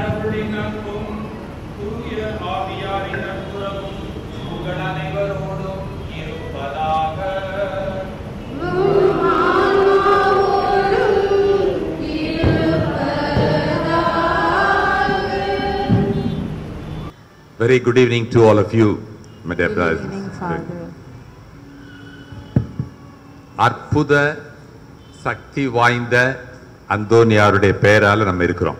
கடவுளின் நட்பும் தூய ஆவியாரின் நட்புறவும் உங்கள் அனைவரோடும் இருப்பதாக Very good evening to all of you, my dear brothers. Good evening, Father. அற்புத சக்தி வாய்ந்த அந்தோனியாருடைய பெயரால நம்ம இருக்கிறோம்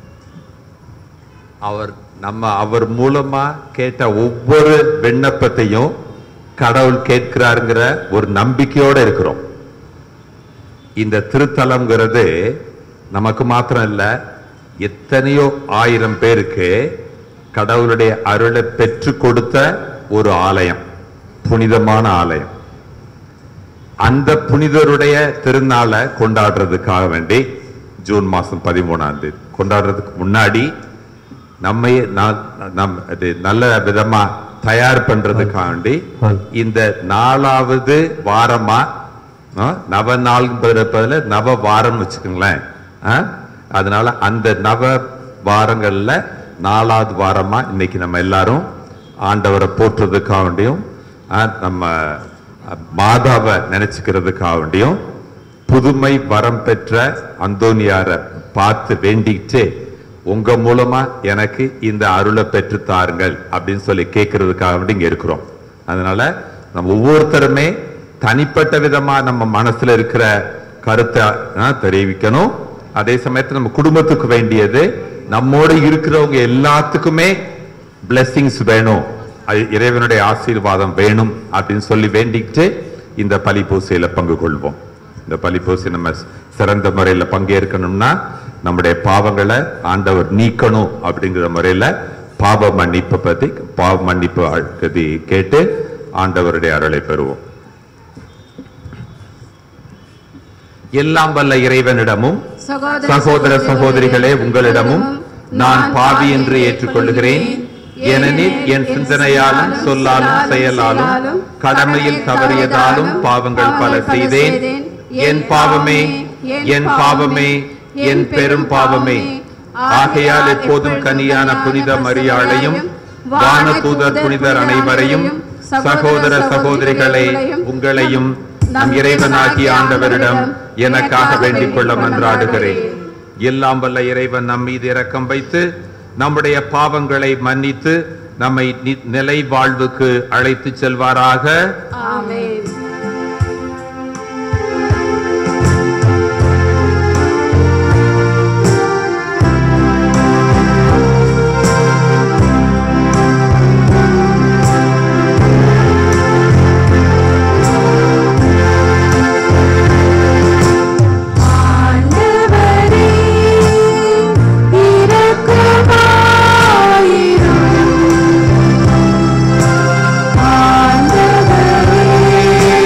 அவர் நம்ம அவர் மூலமா கேட்ட ஒவ்வொரு விண்ணப்பத்தையும் கடவுள் கேட்கிறாருங்கிற ஒரு நம்பிக்கையோட இருக்கிறோம் இந்த திருத்தலம்ங்கிறது நமக்கு மாத்திரம் இல்ல எத்தனையோ ஆயிரம் பேருக்கு கடவுளுடைய அருளை பெற்று கொடுத்த ஒரு ஆலயம் புனிதமான ஆலயம் அந்த புனிதருடைய திருநாளை கொண்டாடுறதுக்காக வேண்டி ஜூன் மாசம் பதிமூணாம் தேதி கொண்டாடுறதுக்கு முன்னாடி நம்மை நா- நம் அது நல்ல விதமா தயார் பண்றதுக்காக வேண்டி இந்த நாலாவது வாரமா ஆ, நவ நாள் பதில நவ வாரம் வச்சுக்கோங்களேன் ஆ? அதனால அந்த நவ வாரங்கள்ல நாலாவது வாரமா இன்னைக்கு நம்ம எல்லாரும் ஆண்டவரை போற்றுறதுக்காக வேண்டியும் ஆ, நம்ம மாதாவை நினைச்சுக்கிறதுக்காக வேண்டியும் புதுமை வரம் பெற்ற அந்தோனியாரை பார்த்து வேண்டிக்கிட்டு உங்க மூலமா எனக்கு இந்த அருளை பெற்று தாருங்கள் அப்படின்னு சொல்லி கேட்கறதுக்காக வேண்டி இங்க இருக்கிறோம் அதனால நம்ம ஒவ்வொருத்தருமே தனிப்பட்ட விதமா நம்ம மனசுல இருக்கிற கருத்தை ஆ, தெரிவிக்கணும் அதே சமயத்துல நம்ம குடும்பத்துக்கு வேண்டியது நம்மோட இருக்கிறவங்க எல்லாத்துக்குமே blessings வேணும் அது இறைவனுடைய ஆசீர்வாதம் வேணும் அப்படின்னு சொல்லி வேண்டிக்கிட்டு இந்த பலி பூசையில பங்கு கொள்வோம் இந்த பலி பூசை நம்ம சிறந்த முறையில பங்கேற்கணும்னா நம்முடைய பாவங்களை ஆண்டவர் நீக்கணும் அப்படிங்கிற முறையில பாவ மன்னிப்பு பத்தி பாவ மன்னிப்பு அழுக்கதி கேட்டு ஆண்டவருடைய அருளை பெறுவோம் எல்லாம் வல்ல இறைவனிடமும் சகோதர சகோதரிகளே உங்களிடமும் நான் பாவி என்று ஏற்றுக்கொள்கிறேன் ஏனெனில் என் சிந்தனையாலும் சொல்லாலும் செயலாலும் கடமையில் தவறியதாலும் பாவங்கள் பல செய்தேன் என் பாவமே என் பாவமே என் பெரும் பாவமே ஆகையால் எப்போதும் கனியான புனித மரியாளையும் வானதூதர் புனிதர் அனைவரையும் சகோதர சகோதரிகளை உங்களையும் நம் இறைவனாகிய ஆண்டவரிடம் எனக்காக வேண்டிக் கொள்ள மன்றாடுகிறேன் எல்லாம் வல்ல இறைவன் நம் மீது இரக்கம் வைத்து நம்முடைய பாவங்களை மன்னித்து நம்மை நி- நிலை வாழ்வுக்கு அழைத்துச் செல்வாராக ஆமென் ஆண்டவரே இரக்கமாயிரும் ஆண்டவரே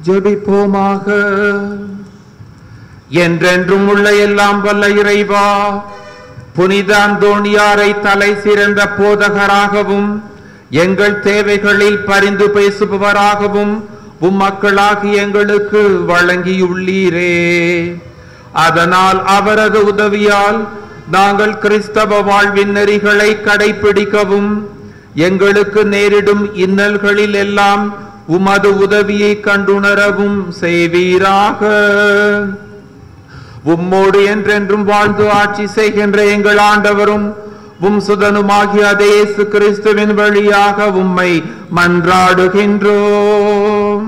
ஜெபிப்போமாக என்றென்றும் உள்ள எல்லாம் வல்ல இறைவா புனித அந்தோணியாரை தலை சிறந்த போதகராகவும் எங்கள் தேவைகளில் பரிந்து பேசுபவராகவும் உம் மக்களாகி எங்களுக்கு வழங்கியுள்ளீரே அதனால் அவரது உதவியால் நாங்கள் கிறிஸ்தவ வாழ்வின் நெறிகளை கடைபிடிக்கவும் எங்களுக்கு நேரிடும் இன்னல்களில் எல்லாம் உமது உதவியை கண்டுணரவும் செய்வீராக உம்மோடு என்றென்றும் வாழ்ந்து ஆட்சி செய்கின்ற எங்கள் ஆண்டவரும் உம் சுதனுமாகிய அதே இயேசு கிறிஸ்துவின் வழியாக உம்மை மன்றாடுகின்றோம்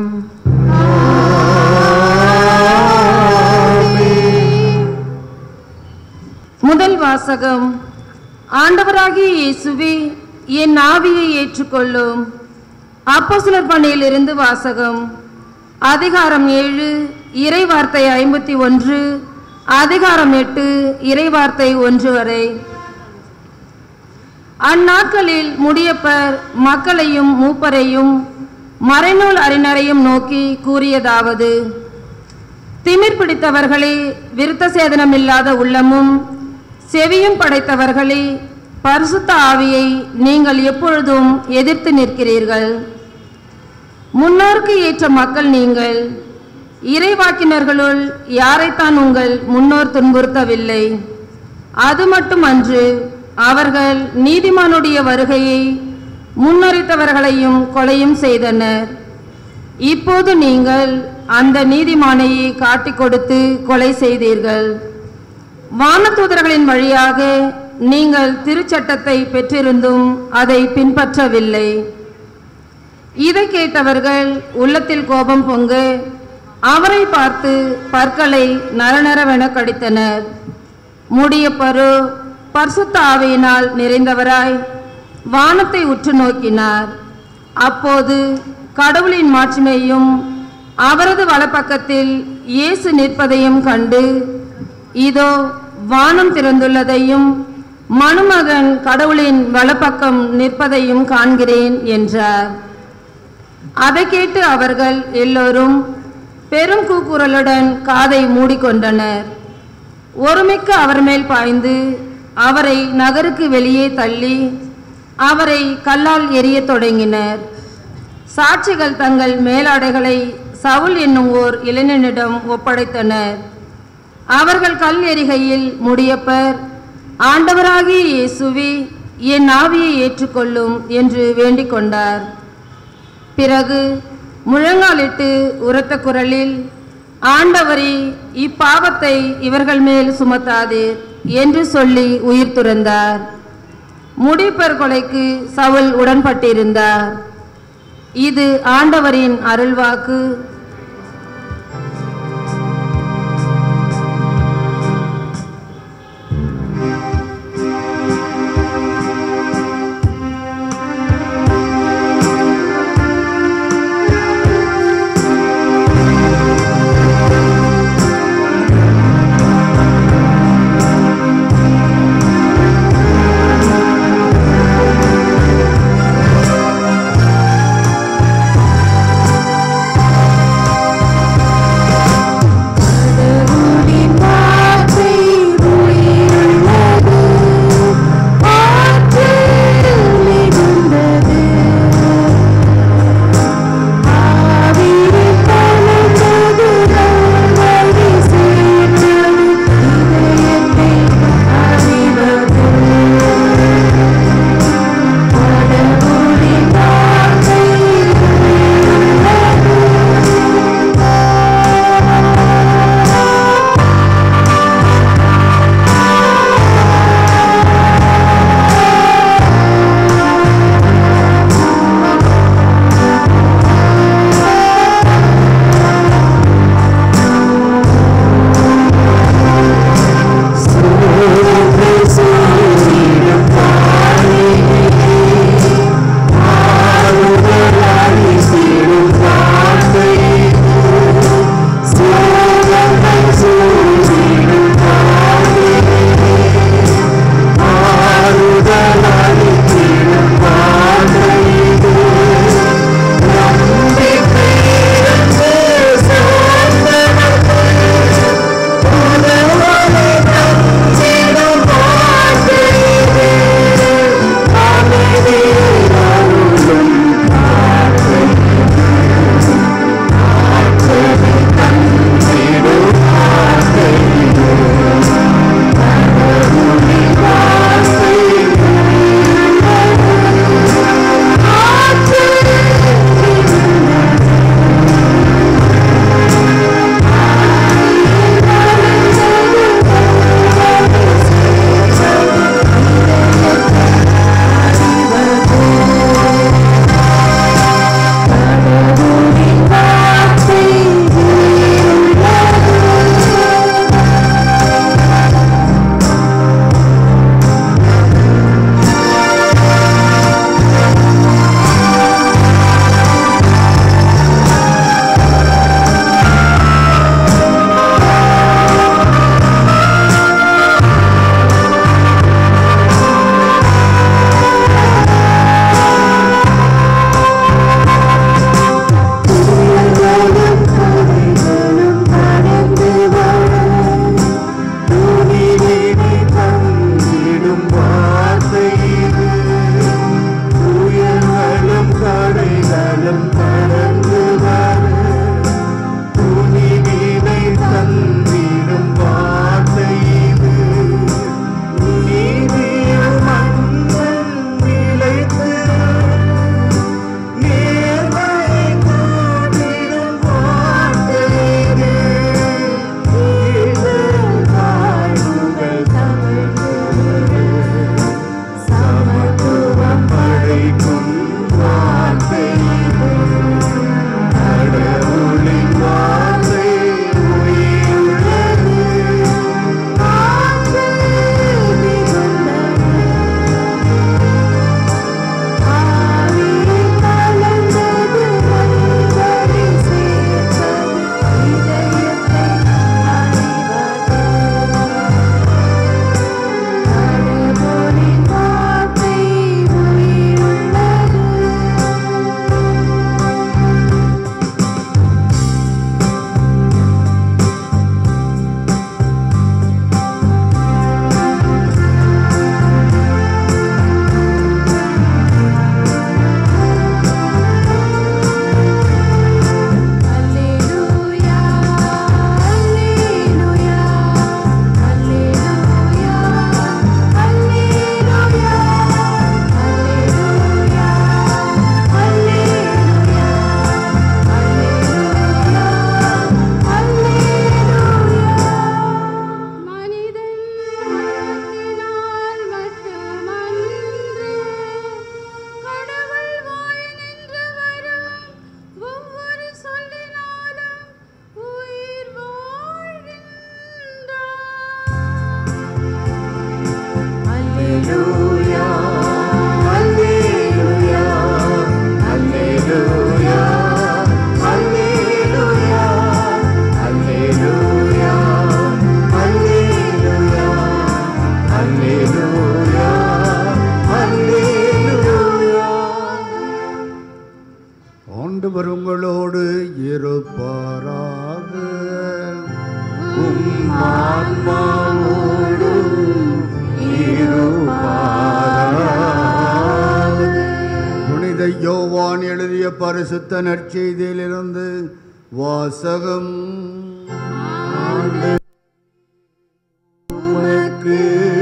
முதல் வாசகம் ஆண்டவராகிய இயேசுவே என் ஆவியை ஏற்றுக்கொள்ளும் அப்போஸ்தலர் பணியிலிருந்து வாசகம் அதிகாரம் ஏழு இறைவார்த்தை ஐம்பத்தி ஒன்று அதிகாரம் எட்டு இறைவார்த்தை ஒன்று வரை அந்நாட்களில் முடியப்பர் மக்களையும் மூப்பரையும் மறைநூல் அறிஞரையும் நோக்கி கூறியதாவது திமிர் பிடித்தவர்களே விருத்த சேதனமில்லாத உள்ளமும் செவியும் படைத்தவர்களே பரிசுத்த ஆவியை நீங்கள் எப்பொழுதும் எதிர்த்து நிற்கிறீர்கள் முன்னோருக்கு ஏற்ற மக்கள் நீங்கள் இறைவாக்கினர்களுள் யாரைத்தான் உங்கள் முன்னோர் துன்புறுத்தவில்லை அது மட்டுமன்று அவர்கள் நீதிமானுடைய வருகையை முன்னறித்தவர்களையும் கொலையும் செய்தனர் இப்போது நீங்கள் அந்த நீதிமானையை காட்டிக் கொடுத்து கொலை செய்தீர்கள் வானதூதர்களின் வழியாக நீங்கள் திருச்சட்டத்தை பெற்றிருந்தும் அதை பின்பற்றவில்லை இதை கேட்டவர்கள் உள்ளத்தில் கோபம் பொங்க அவரை பார்த்து பற்களை நரநரவென கடித்தனர் முடியப்பரு பரிசுத்த ஆவியினால் நிறைந்தவராய் வானத்தை உற்று நோக்கினார் அப்போது கடவுளின் மாட்சிமையும் அவரது வலப்பக்கத்தில் இயேசு நிற்பதையும் கண்டு இதோ வானம் திறந்துள்ளதையும் மணுமகன் கடவுளின் வலப்பக்கம் நிற்பதையும் காண்கிறேன் என்றார் அதை கேட்டு அவர்கள் எல்லோரும் பெரும் கூக்குரலுடன் காதை மூடிக்கொண்டனர் ஒருமிக்க அவர் மேல் பாய்ந்து அவரை நகருக்கு வெளியே தள்ளி அவரை கல்லால் எறியத் தொடங்கினர் சாட்சிகள் தங்கள் மேலாடைகளை சவுல் என்னும் ஓர் இளைஞனிடம் ஒப்படைத்தனர் அவர்கள் கல் எறிகையில் முடியப்பர் ஆண்டவராகிய இயேசுவே என் ஆவியை ஏற்றுக்கொள்ளும் என்று வேண்டிக் கொண்டார் பிறகு முழங்காலிட்டு உரத்த குரலில் ஆண்டவரே இப்பாவத்தை இவர்கள் மேல் சுமத்தாதீர் என்று சொல்லி உயிர் துறந்தார் முடிப்பர் கொலைக்கு சவுல் உடன்பட்டிருந்தார் இது ஆண்டவரின் அருள்வாக்கு ஆ யோவான் எழுதிய பரிசுத்த நற்செய்தியிலிருந்து வாசகம் உமக்கு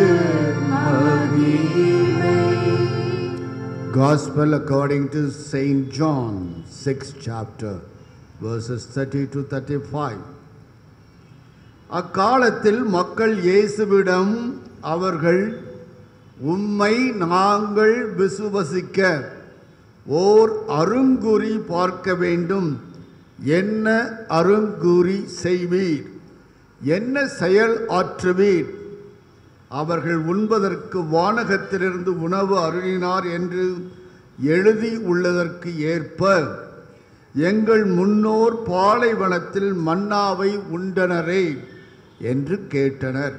Gospel according to Saint John, 6th chapter, verses 30 to 35. அக்காலத்தில் மக்கள் இயேசுவிடம் அவர்கள் உம்மை நாங்கள் விசுவசிக்க ஓர் அருங்குறி பார்க்க வேண்டும் என்ன அருங்குறி செய்வீர் என்ன செயல் ஆற்றுவீர் அவர்கள் உண்பதற்கு வானகத்திலிருந்து உணவு அருளினார் என்று எழுதி உள்ளதற்கு ஏற்ப எங்கள் முன்னோர் பாலைவனத்தில் மன்னாவை உண்டனரே என்று கேட்டனர்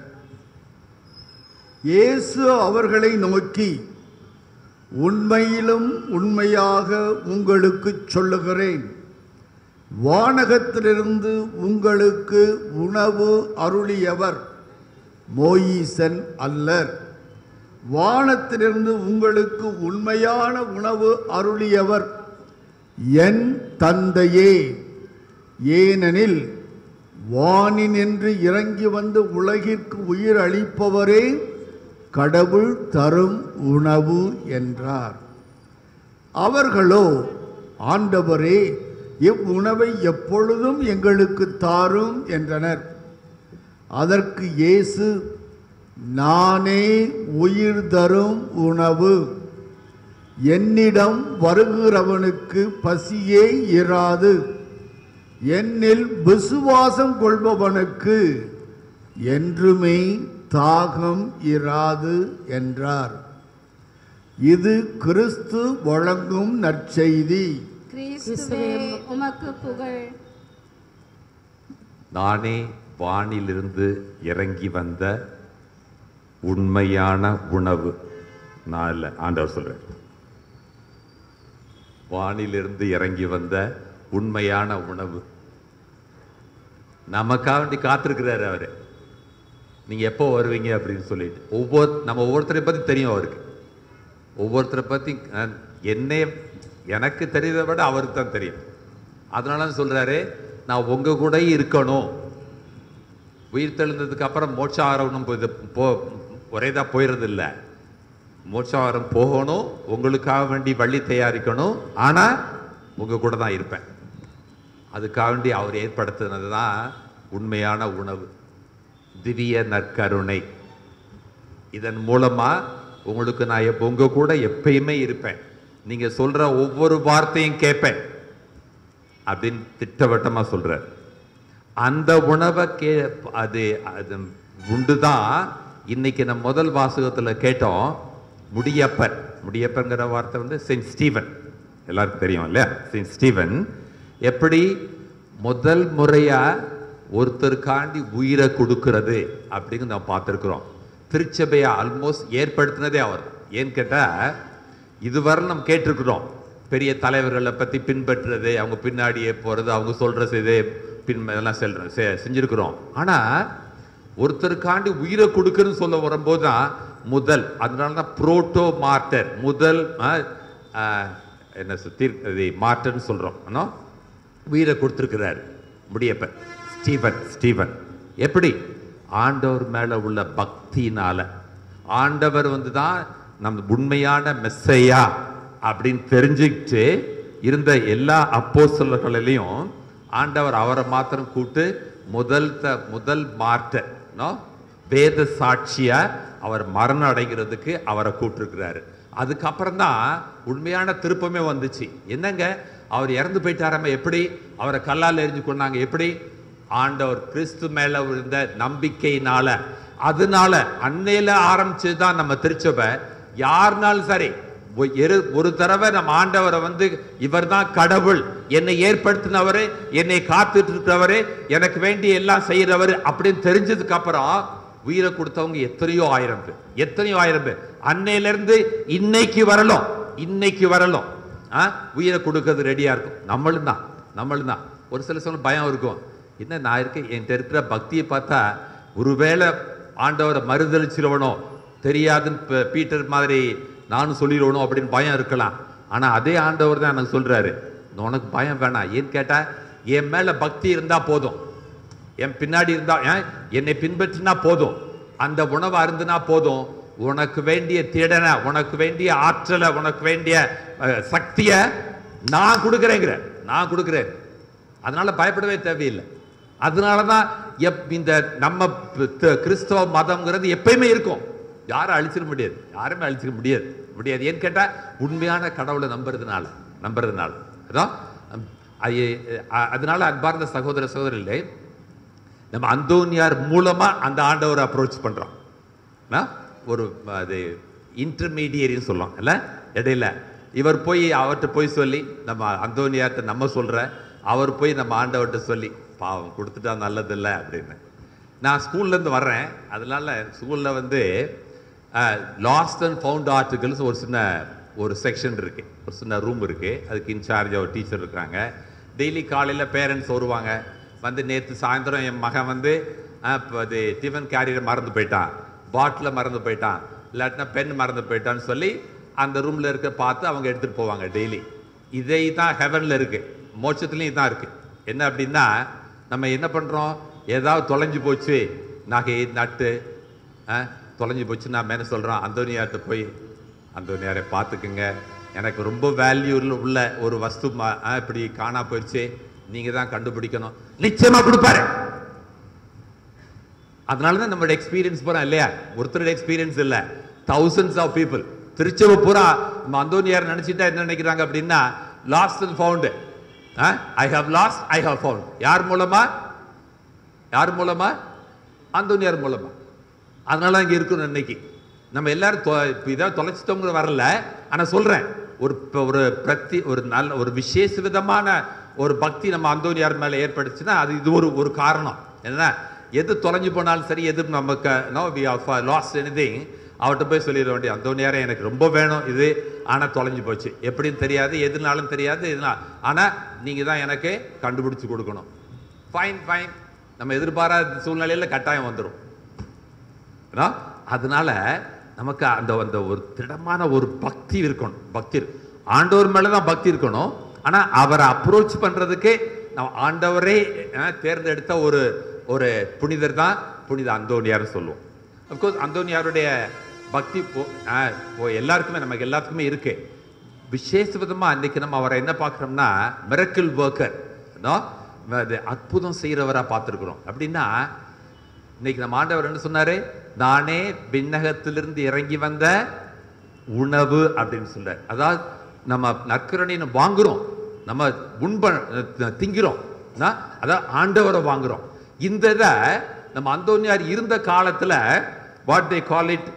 இயேசு அவர்களை நோக்கி உண்மையிலும் உண்மையாக உங்களுக்குச் சொல்லுகிறேன் வானகத்திலிருந்து உங்களுக்கு உணவு அருளியவர் மோயீசன் அல்லர் வானத்திலிருந்து உங்களுக்கு உண்மையான உணவு அருளியவர் என் தந்தையே ஏனெனில் வானினின்று இறங்கி வந்து உலகிற்கு உயிர் அளிப்பவரே கடவுள் தரும் உணவு என்றார் அவர்களோ ஆண்டவரே இவ்வுணவை எப்பொழுதும் எங்களுக்கு தாரும் என்றனர் அதற்கு இயேசு நானே உயிர் தரும் உணவு என்னிடம் வருகிறவனுக்கு பசியே இராது என்னில் விசுவாசம் கொள்பவனுக்கு என்றுமே தாகம் இராது என்றார் இது கிறிஸ்து வழங்கும் நற்செய்தி கிறிஸ்துவே உமக்கு புகழ் நானே வானிலிருந்து இறங்கி வந்த உண்மையான உணவு நான் இல்லை ஆண்டவர் சொல்றேன் வானிலிருந்து இறங்கி வந்த உண்மையான உணவு நமக்காக வேண்டி காத்திருக்கிறாரு அவரு நீங்க எப்போ வருவீங்க அப்படின்னு சொல்லிட்டு ஒவ்வொரு நம்ம ஒவ்வொருத்தரை பத்தி தெரியும் அவருக்கு ஒவ்வொருத்தரை பத்தி அஹ், என்னை எனக்கு தெரிந்ததை விட அவருக்கு தான் தெரியும் அதனால தான் சொல்றாரு நான் உங்க கூட இருக்கணும் உயிர் தெழுந்ததுக்கு அப்புறம் மோட்சாரம் போ ஒரேதா போயிடுறது இல்லை மோட்சாரம் போகணும் உங்களுக்காக வேண்டி வழி தயாரிக்கணும் ஆனா உங்க கூட தான் இருப்பேன் அதுக்காக வேண்டி அவர் ஏற்படுத்தினது தான் உண்மையான உணவு திவ்ய நற்கருணை இதன் மூலமா உங்களுக்கு நான் எப்ப உங்க கூட எப்பயுமே இருப்பேன் நீங்க சொல்ற ஒவ்வொரு வார்த்தையும் கேட்பேன் அப்படின்னு திட்டவட்டமா சொல்றார் அந்த உணவை கே அது அது உண்டுதான் இன்னைக்கு நம்ம முதல் வாசகத்துல கேட்டோம் முடியப்பர் முடியப்பர்ங்கிற வார்த்தை வந்து செயின்ட் ஸ்டீவன் எல்லாருக்கும் தெரியும் இல்லையா செயின்ட் ஸ்டீவன் எப்படி முதல் முறையா ஒருத்தருக்காண்டி உயிரை கொடுக்கிறது அப்படின்னு நம்ம பார்த்துருக்குறோம் திருச்சபையை ஆல்மோஸ்ட் ஏற்படுத்தினதே அவர் ஏன்னு கேட்டா இதுவரை நம்ம கேட்டிருக்கிறோம் பெரிய தலைவர்களை பத்தி பின்பற்றுறது அவங்க பின்னாடியே போறது அவங்க சொல்ற செய்து பின் இதெல்லாம் செல்ற செ- செஞ்சிருக்கிறோம் ஆனா ஒருத்தருக்காண்டி உயிரை கொடுக்குறன்னு சொல்ல வரும்போது தான் முதல் அதனால தான் புரோட்டோ மார்டர் முதல் ஆ, ஆ, என்ன சொல், தீர் இது மார்டர்னு சொல்றோம் ஆனா, உயிரை கொடுத்துருக்கிறார் முடியப்ப ஸ்டீவன் ஸ்டீவன் எப்படி ஆண்டவர் மேல உள்ள பக்தியினால ஆண்டவர் வந்து தான் நம்ம உண்மையான மெஸ்ஸையா அப்படின்னு தெரிஞ்சுக்கிட்டு இருந்த எல்லா அப்போஸ்தலர்களிலையும் ஆண்டவர் அவரை மாத்திரம் கூட்டு முதல் த முதல் மார்ட்டர் நோ வேத சாட்சியா அவர் மரணம் அடைகிறதுக்கு அவரை கூப்பிட்டுருக்கிறாரு அதுக்கப்புறம் தான் உண்மையான திருப்பமே வந்துச்சு என்னங்க அவர் இறந்து போயிட்டாராம எப்படி அவரை கல்லால் எரிஞ்சு கொண்டாங்க எப்படி ஆண்டவர் கிறிஸ்து மேல இருந்த நம்பிக்கையினால அதனால அன்னையில ஆரம்பிச்சது தான் நம்ம திருச்சபை யாருனாலும் சரி ஒ- எரு- ஒரு தடவை நம்ம ஆண்டவரை வந்து இவர்தான் கடவுள் என்னை ஏற்படுத்தினவரு என்னை காத்துட்டு இருக்கிறவரு எனக்கு வேண்டி எல்லாம் செய்யறவரு அப்படின்னு தெரிஞ்சதுக்கு அப்புறம் உயிரை கொடுத்தவங்க எத்தனையோ ஆயிரம் பேர் எத்தனையோ ஆயிரம் பேர் அன்னையில இருந்து இன்னைக்கு வரலாம் இன்னைக்கு வரலாம் ஆ, உயிரை கொடுக்கறது ரெடியா இருக்கும் நம்மளும் தான் நம்மளும் தான் ஒரு சில சமயம் பயம் இருக்கும் என்ன நான் இருக்கேன் என்கிட்ட இருக்கிற பக்தியை பார்த்தா ஒருவேளை ஆண்டவரை மறுதளிச்சிருவனோ தெரியாதுன்னு ப- பீட்டர் மாதிரி நானும் சொல்லிடுவனோ அப்படின்னு பயம் இருக்கலாம் ஆனா அதே ஆண்டவர் தான் எனக்கு சொல்றாரு உனக்கு பயம் வேணாம் ஏன்னு கேட்டா என் மேல பக்தி இருந்தா போதும் என் பின்னாடி இருந்தா ஏன் என்னை பின்பற்றினா போதும் அந்த உணவை அருந்தினா போதும் உனக்கு வேண்டிய திடனை உனக்கு வேண்டிய ஆற்றலை உனக்கு வேண்டிய அஹ், சக்தியை நான் கொடுக்குறேங்கிற நான் கொடுக்குறேன் அதனால பயப்படவே தேவையில்லை அதனால தான் எப் இந்த நம்ம ப- த- கிறிஸ்தவ மதம்ங்கிறது எப்பயுமே இருக்கும் யாரும் அழிச்சிட முடியாது யாருமே அழிச்சிட முடியாது முடியாது ஏன்னு கேட்டா உண்மையான கடவுளை நம்புறதுனால நம்புறதுனால அதான் அம், ஐய- அ- அதனால அன்பார்ந்த சகோதர சகோதரிகளே நம்ம அந்தோனியார் மூலமா அந்த ஆண்டவரை அப்ரோச் பண்றோம் ஆ? ஒரு அது இன்டர்மீடியரின்னு சொல்லலாம் இல்ல இடையில இவர் போய் அவர்கிட்ட போய் சொல்லி நம்ம அந்தோனியார்ட்ட நம்ம சொல்ற அவர் போய் நம்ம ஆண்டவர்கிட்ட சொல்லி பாவம் கொடுத்துட்டா நல்லது இல்லை அப்படின்னு நான் ஸ்கூல்ல இருந்து வர்றேன் அதனால ஸ்கூல்ல வந்து லாஸ்ட் அண்ட் ஃபவுண்ட் ஆர்டிகல்ஸ் ஒரு சின்ன ஒரு செக்ஷன் இருக்கு ஒரு சின்ன ரூம் இருக்கு அதுக்கு இன்சார்ஜ் ஒரு டீச்சர் இருக்காங்க டெய்லி காலையில பேரண்ட்ஸ் வருவாங்க வந்து நேற்று சாயந்தரம் என் மகன் வந்து அஹ், இப்ப அது டிஃபன் கேரியர் மறந்து போயிட்டான் பாட்டில் மறந்து போயிட்டான் இல்லாட்டினா பென் மறந்து போயிட்டான்னு சொல்லி அந்த ரூம்ல இருக்க பார்த்து அவங்க எடுத்துட்டு போவாங்க டெய்லி இதே தான் ஹெவன்ல இருக்கு மோட்சத்துலயும் தான் இருக்கு என்ன அப்படின்னா நம்ம என்ன பண்றோம் ஏதாவது தொலைஞ்சு போச்சு நகை நட்டு அஹ், தொலைஞ்சு போச்சு நான் என்ன சொல்றோம் அந்தோனியார்ட்ட போய் அந்தோனியாரை பார்த்துக்குங்க எனக்கு ரொம்ப வேல்யூ உள்ள ஒரு வஸ்து ம- அஹ், இப்படி காணா போயிடுச்சு நீங்க தான் கண்டுபிடிக்கணும் நிச்சயமா கொடுப்பாரு அதனால தான் நம்மளோட எக்ஸ்பீரியன்ஸ் பூரா இல்லையா ஒருத்தரோட எக்ஸ்பீரியன்ஸ் இல்ல thousands ஆஃப் பீப்புள் திருச்செவ பூரா நம்ம அந்தோனியார் நினைச்சிட்டா என்ன நினைக்கிறாங்க அப்படின்னா lost and found I have lost I have found யார் மூலமா யார் மூலமா அந்தோனியார் மூலமா அதனால இங்க இருக்கணும் இன்னைக்கு நம்ம எல்லாரும் தொ- இப்ப இதாவது தொலைச்சிட்டோங்கிற வரல ஆனா சொல்றேன் ஒரு ப- ஒரு பிரத்தி ஒரு நல்ல ஒரு விசேஷ விதமான ஒரு பக்தி நம்ம அந்தோனியார் மேல ஏற்பட்டுச்சுன்னா அது இது ஒரு ஒரு காரணம் என்ன எது தொலைஞ்சு போனாலும் சரி எது நமக்கு நோ வி லாஸ்ட் எனிதிங் அவர்கிட்ட போய் சொல்லிட வேண்டிய அந்தோனியாரே எனக்கு ரொம்ப வேணும் இது ஆனா தொலைஞ்சு போச்சு எப்படின்னு தெரியாது எதுனாலும் தெரியாது எதுனா ஆனா நீங்க தான் எனக்கு கண்டுபிடிச்சு கொடுக்கணும் ஃபைன் ஃபைன் நம்ம எதிர்பாராத சூழ்நிலையில கட்டாயம் வந்துடும் ஏன்னா, அதனால நமக்கு அந்த அந்த ஒரு திடமான ஒரு பக்தி இருக்கணும் பக்தி இருக்கு. ஆண்டவர் மேல தான் பக்தி இருக்கணும் ஆனா அவரை அப்ரோச் பண்றதுக்கு நம்ம ஆண்டவரே அஹ், தேர்ந்தெடுத்த ஒரு ஒரு புனிதர் தான் புனித அந்தோனியார் சொல்லுவோம் அப்கோர்ஸ் அந்தோனியாருடைய பக்தி போ- அஹ், போ- எல்லாருக்குமே நமக்கு எல்லாத்துக்குமே இருக்கு விசேஷ விதமா அன்னைக்கு நம்ம அவரை என்ன பார்க்குறோம்னா மிரக்கிள் ஒர்க்கர் அது அற்புதம் செய்கிறவரா பார்த்துருக்குறோம் அப்படின்னா இன்னைக்கு நம்ம ஆண்டவர் என்ன சொன்னாரு நானே விண்ணகத்திலிருந்து இறங்கி வந்த உணவு அப்படின்னு சொல்றாரு அதாவது நம்ம நற்கரணின்னு வாங்குறோம் நம்ம உண்ப திங்கிறோம் நா- அதான் ஆண்டவரை வாங்குறோம் இந்த இதை நம்ம அந்தோனியார் இருந்த காலத்துல what they call it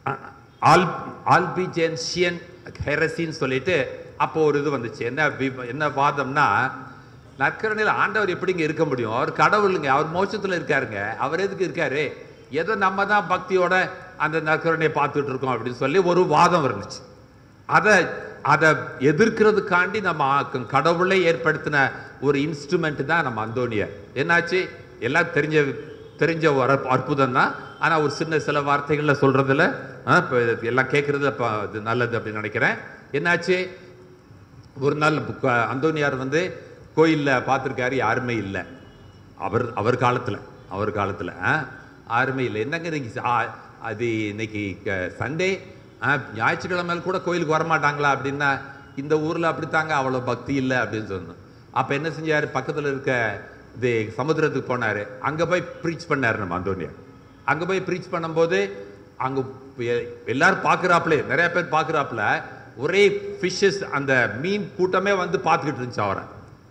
all Albigensian ஹெரசின்னு சொல்லிட்டு அப்போ ஒரு இது வந்துச்சு என்ன வி- என்ன வாதம்னா நற்கரணையில் ஆண்டவர் எப்படிங்க இருக்க முடியும் அவர் கடவுளுங்க அவர் மோட்சத்துல இருக்காருங்க அவர் எதுக்கு இருக்காரு ஏதோ நம்ம தான் பக்தியோட அந்த நற்கரணையை பார்த்துட்டு இருக்கோம் அப்படின்னு சொல்லி ஒரு வாதம் இருந்துச்சு அதை அதை எதிர்க்கிறதுக்காண்டி நம்ம ஆ- கடவுளை ஏற்படுத்தின ஒரு இன்ஸ்ட்ருமெண்ட் தான் நம்ம அந்தோனியர் என்னாச்சு எல்லாம் தெரிஞ்ச தெரிஞ்ச ஒரு அற்ப- அற்புதம் தான் ஆனா ஒரு சின்ன சில வார்த்தைகள்ல சொல்றதுல ஆ, இப்ப இது எல்லாம் கேட்கறது இப்ப இது நல்லது அப்படின்னு நினைக்கிறேன் என்னாச்சு ஒரு நாள் புக்க- அந்தோனியார் வந்து கோயில்ல பார்த்துருக்காரு யாருமே இல்லை அவர் அவர் காலத்துல அவர் காலத்துல ஆ, யாருமே இல்லை என்னங்க இன்னைக்கு சா- அது இன்னைக்கு சண்டே ஞாயிற்றுக்கிழமை கூட கோயிலுக்கு வரமாட்டாங்களா அப்படின்னா இந்த ஊர்ல அப்படித்தாங்க அவ்வளவு பக்தி இல்லை அப்படின்னு சொன்னோம் அப்ப என்ன செஞ்சாரு பக்கத்துல இருக்க இது சமுத்திரத்துக்கு போனாரு அங்க போய் ப்ரீச் பண்ணாரு நம்ம அந்தோனியார் அங்க போய் ப்ரீச் பண்ணும்போது அங்க எ- எல்லாரும் பாக்குறாப்புல நிறைய பேர் பாக்குறாப்புல ஒரே ஃபிஷ்ஷஸ் அந்த மீன் கூட்டமே வந்து பார்த்துக்கிட்டு இருந்துச்சு அவரை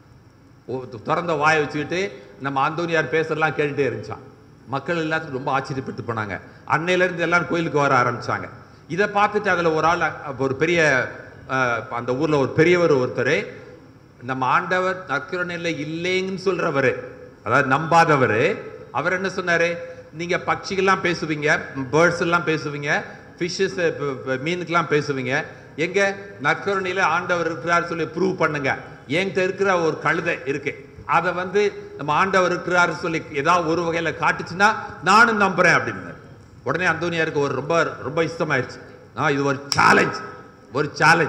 ஓ- திறந்த வாயை வச்சுக்கிட்டு நம்ம ஆந்தோனியார் பேசுறதெல்லாம் கேட்டுட்டே இருந்துச்சான் மக்கள் எல்லாத்துக்கும் ரொம்ப ஆச்சரியப்பட்டு போனாங்க அன்னையில இருந்து எல்லாரும் கோயிலுக்கு வர ஆரம்பிச்சாங்க இதை பார்த்துட்டு அதுல ஒரு ஆள் அ- ஒரு பெரிய அஹ், அந்த ஊர்ல ஒரு பெரியவர் ஒருத்தர் நம்ம ஆண்டவர் நற்கருணையில இல்லைங்கன்னு சொல்றவரு அதாவது நம்பாதவர் அவர் என்ன சொன்னாரு நீங்க பட்சிகள்லாம் பேசுவீங்க பேர்ட்ஸ் எல்லாம் பேசுவீங்க ஃபிஷ்ஷஸ் மீனுக்கெல்லாம் பேசுவீங்க எங்க நற்கருணையில ஆண்டவர் இருக்கிறார் சொல்லி ப்ரூவ் பண்ணுங்க என்கிட்ட இருக்கிற ஒரு கழுதை இருக்கு அதை வந்து நம்ம ஆண்டவர் இருக்கிறாரு சொல்லி ஏதாவது ஒரு வகையில காட்டுச்சுன்னா நானும் நம்புறேன் அப்படின்னு உடனே அந்தோனியாருக்கு ஒரு ரொம்ப ரொம்ப இஷ்டமாயிருச்சு ஆ, இது ஒரு சேலஞ்ச் ஒரு சேலஞ்ச்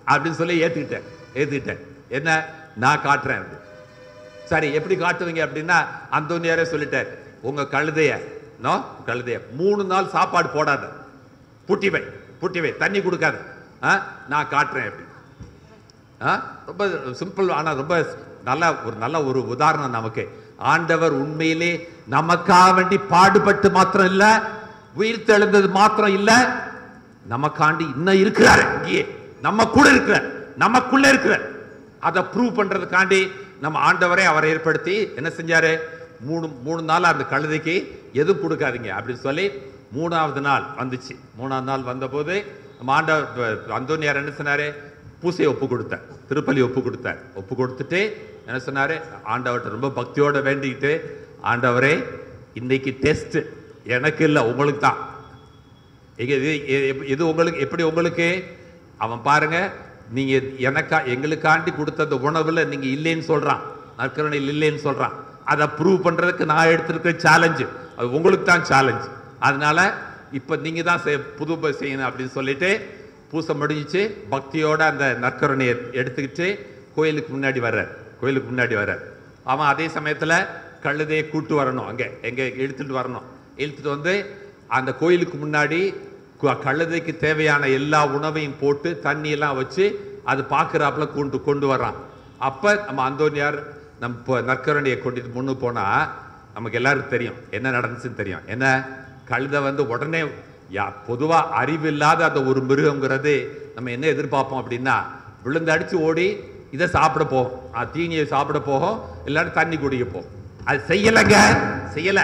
அப்படின்னு சொல்லி ஏத்துக்கிட்டேன் ஏத்துக்கிட்டேன் என்ன நான் காட்டுறேன் அப்படி. சரி எப்படி காட்டுவீங்க அப்படின்னா அந்தோனியாரே சொல்லிட்டார் உங்க கழுதைய நோ கழுதைய மூணு நாள் சாப்பாடு போடாத பூட்டி வை பூட்டி வை தண்ணி கொடுக்காத ஆ, நான் காட்டுறேன் அப்படி ஆ? ரொம்ப சிம்பிள் ஆனா ரொம்ப நல்ல ஒரு நல்ல ஒரு உதாரணம் நமக்கு ஆண்டவர் உண்மையிலே நமக்காக வேண்டி பாடுபட்டு மாத்திரம் இல்ல உயிர் தெழுந்தது மாத்திரம் இல்ல நமக்காண்டி இன்னும் இருக்கிறாரு இங்கேயே நம்ம கூட இருக்கிறார் நமக்குள்ள இருக்கிறார் அதை ப்ரூவ் பண்றதுக்காண்டி நம்ம ஆண்டவரை அவரை ஏற்படுத்தி என்ன செஞ்சாரு மூணு மூணு நாள் அந்த கழுதைக்கு எதுவும் கொடுக்காதீங்க அப்படின்னு சொல்லி மூணாவது நாள் வந்துச்சு மூணாவது நாள் வந்தபோது நம்ம ஆண்டவர் அந்தோனியார் என்ன சொன்னாரு பூசையை ஒப்பு கொடுத்தார் திருப்பலி ஒப்பு கொடுத்தார் ஒப்பு கொடுத்துட்டு என்ன சொன்னாரு ஆண்டவர்கிட்ட ரொம்ப பக்தியோட வேண்டிக்கிட்டு ஆண்டவரே இன்னைக்கு டெஸ்ட் எனக்கு இல்லை உங்களுக்கு தான் எங்க இது எ- எப்- இது உங்களுக்கு எப்படி உங்களுக்கு அவன் பாருங்க நீங்க எனக்கா எங்களுக்காண்டி கொடுத்த அந்த உணவுல நீங்க இல்லைன்னு சொல்றான் நற்கரணையில் இல்லைன்னு சொல்றான் அதை ப்ரூவ் பண்றதுக்கு நான் எடுத்திருக்கிற சேலஞ்சு அது உங்களுக்கு தான் சேலஞ்ச் அதனால இப்ப நீங்க தான் செய்- புது ப- செய்யணும் அப்படின்னு சொல்லிட்டு பூசை முடிஞ்சிச்சு பக்தியோட அந்த நற்கரணையை எடுத்துக்கிட்டு கோயிலுக்கு முன்னாடி வர்றார் கோயிலுக்கு முன்னாடி வர்றார் அவன் அதே சமயத்துல கழுதையை கூட்டு வரணும் அங்க எங்க இழுத்துட்டு வரணும் இழுத்துட்டு வந்து அந்த கோயிலுக்கு முன்னாடி கு- கழுதைக்கு தேவையான எல்லா உணவையும் போட்டு தண்ணி எல்லாம் வச்சு அது பார்க்குறாப்புல கொண்டு கொண்டு வர்றான் அப்ப நம்ம அந்தோனியார் நம்ம இப்போ நற்கரணியை கொண்டுட்டு முன்னு போனா நமக்கு எல்லாருக்கும் தெரியும் என்ன நடந்துச்சுன்னு தெரியும் என்ன கழுதை வந்து உடனே யா பொதுவா அறிவில்லாத அந்த ஒரு மிருகங்கிறது நம்ம என்ன எதிர்பார்ப்போம் அப்படின்னா விழுந்து அடிச்சு ஓடி இதை சாப்பிட போகும் ஆ, தீனியை சாப்பிட போகும் இல்லாட்டி தண்ணி குடிக்க போகும் அது செய்யலைங்க செய்யலை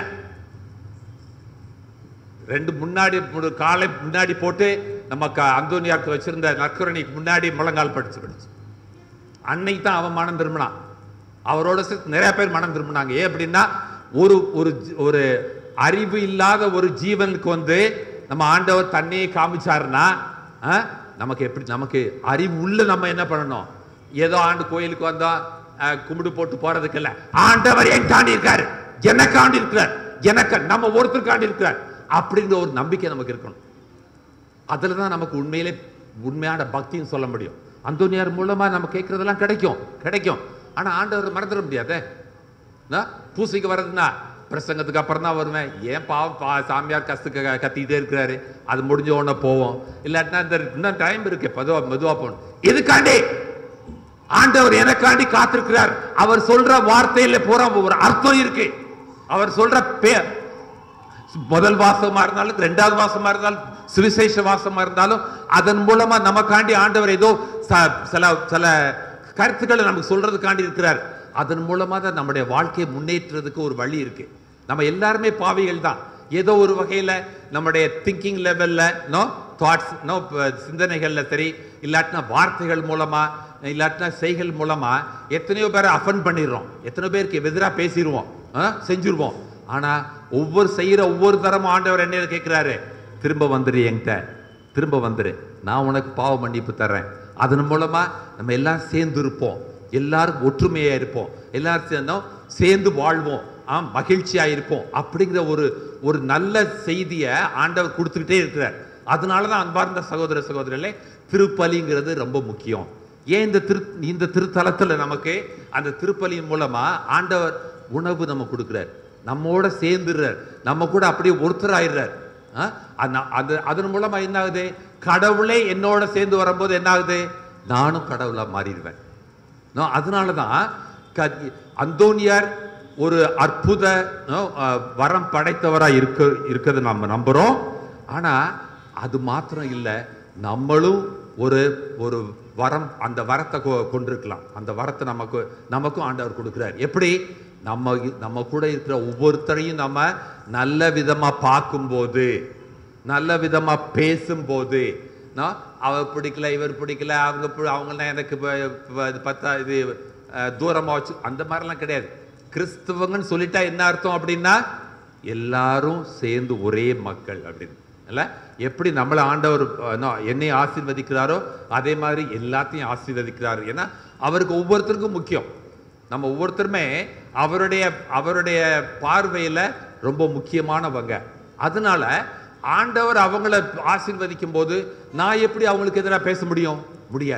ரெண்டு முன்னாடி ஒரு காலை முன்னாடி போட்டு நம்ம க- அந்தோனியாருக்கு வச்சிருந்த நற்கரணிக்கு முன்னாடி முழங்கால் படிச்சு படிச்சு அன்னைக்கு தான் அவன் மனம் திரும்பினான் அவரோட சேர்த்து நிறைய பேர் மனம் திரும்பினாங்க ஏன் அப்படின்னா ஒரு ஒரு ஜி- ஒரு அறிவு இல்லாத ஒரு ஜீவனுக்கு வந்து நம்ம ஆண்டவர் தண்ணியை காமிச்சாருன்னா ஆ, நமக்கு எப்படி நமக்கு அறிவு உள்ள நம்ம என்ன பண்ணணும் ஏதோ ஆண்டு கோயிலுக்கு வந்தோம் ஆ, கும்பிடு போட்டு போறதுக்கு இல்ல ஆண்டவர் என் காண்டி இருக்காரு எனக்காண்டி இருக்கிறார் எனக்கு நம்ம ஒருத்தருக்காண்டி இருக்கிறார் அப்படிங்கிற ஒரு நம்பிக்கை நமக்கு இருக்கணும் அதில் தான் நமக்கு உண்மையிலே உண்மையான பக்தின்னு சொல்ல முடியும் அந்தோனியார் மூலமா நம்ம கேட்கறதெல்லாம் கிடைக்கும் கிடைக்கும் ஆனா ஆண்டவர் மறந்துட முடியாதே என்ன? பூசைக்கு வர்றதுன்னா பிரசங்கத்துக்கு அப்புறம் தான் வருவேன் ஏன் பாவம் பா சாமியார் கஷ்டக்கு க- கத்திக்கிட்டே இருக்கிறாரு அது முடிஞ்ச உடனே போவோம் இல்லாட்டினா இந்த இன்னும் டைம் இருக்கு மெதுவா மெதுவா போகணும் எதுக்காண்டி ஆண்டவர் எனக்காண்டி காத்திருக்கிறார் அவர் சொல்ற வார்த்தையில பூரா ஒரு அர்த்தம் இருக்கு அவர் சொல்ற பேர் முதல் வாசமா இருந்தாலும் ரெண்டாவது வாசமா இருந்தாலும் சுவிசேஷ வாசமா இருந்தாலும் அதன் மூலமா நமக்காண்டி ஆண்டவர் ஏதோ ச- சில சில கருத்துக்களை நமக்கு சொல்றதுக்காண்டி இருக்கிறார் அதன் மூலமா தான் நம்முடைய வாழ்க்கையை முன்னேற்றதுக்கு ஒரு வழி இருக்கு நம்ம எல்லாருமே பாவிகள் தான் ஏதோ ஒரு வகையில நம்முடைய திங்கிங் லெவல்ல நோ தாட்ஸ் நோ சிந்தனைகள்ல சரி இல்லாட்டினா வார்த்தைகள் மூலமா இல்லாட்டினா செய்கள் மூலமா எத்தனையோ பேரை அஃபன் பண்ணிடுறோம் எத்தனை பேருக்கு எதிராக பேசிடுவோம் ஆ, செஞ்சிருவோம் ஆனா ஒவ்வொரு செய்யற ஒவ்வொரு தரமும் ஆண்டவர் என்ன கேட்கிறாரு திரும்ப வந்துரு என்கிட்ட திரும்ப வந்துரு நான் உனக்கு பாவ மன்னிப்பு தர்றேன் அதன் மூலமா நம்ம எல்லாம் சேர்ந்து இருப்போம் எல்லாரும் ஒற்றுமையா இருப்போம் எல்லாரும் சேர்ந்தோம் சேர்ந்து வாழ்வோம் ஆ மகிழ்ச்சியா இருப்போம் அப்படிங்கிற ஒரு ஒரு நல்ல செய்தியை ஆண்டவர் கொடுத்துக்கிட்டே இருக்கிறார் அதனால தான் அன்பார்ந்த சகோதர சகோதரர்களே திருப்பலிங்கிறது ரொம்ப முக்கியம் ஏன் இந்த திரு இந்த திருத்தலத்துல நமக்கு அந்த திருப்பலியின் மூலமா ஆண்டவர் உணவு நம்ம கொடுக்கிறார் நம்மோட சேர்ந்துடுறார் நம்ம கூட அப்படியே ஒருத்தராயிடுறார் ஆ? அந்த- அது அதன் மூலமா என்ன ஆகுது கடவுளே என்னோட சேர்ந்து வரும்போது என்ன ஆகுது நானும் கடவுளா மாறிடுவேன் நோ, அதனாலதான் க- அந்தோனியார் ஒரு அற்புத நோ, அஹ், வரம் படைத்தவரா இருக்க இருக்கிறது நம்ம நம்புறோம் ஆனா அது மாத்திரம் இல்லை நம்மளும் ஒரு ஒரு வரம் அந்த வரத்தை கொ- கொண்டிருக்கலாம் அந்த வரத்தை நமக்கு நமக்கும் ஆண்டவர் கொடுக்கிறார் எப்படி நம்ம நம்ம கூட இருக்கிற ஒவ்வொருத்தரையும் நம்ம நல்ல விதமா பார்க்கும்போது நல்ல விதமா பேசும்போது நான் அவர் பிடிக்கல இவர் பிடிக்கல அவங்க பி- அவங்கெல்லாம் எனக்கு ப- ப- இது பத்தா இது அஹ், தூரமா வச்சு அந்த மாதிரிலாம் கிடையாது கிறிஸ்துவங்கன்னு சொல்லிட்டா என்ன அர்த்தம் அப்படின்னா எல்லாரும் சேர்ந்து ஒரே மக்கள் அப்படின்னு இல்ல எப்படி நம்மளை ஆண்டவர் அஹ், நோ, என்னை ஆசீர்வதிக்கிறாரோ அதே மாதிரி எல்லாத்தையும் ஆசீர்வதிக்கிறார் ஏன்னா அவருக்கு ஒவ்வொருத்தருக்கும் முக்கியம் நம்ம ஒவ்வொருத்தருமே அவருடைய அவருடைய பார்வையில ரொம்ப முக்கியமானவங்க அதனால ஆண்டவர் அவங்கள ஆசீர்வதிக்கும் போது நான் எப்படி அவங்களுக்கு எதிராக பேச முடியும் முடியாது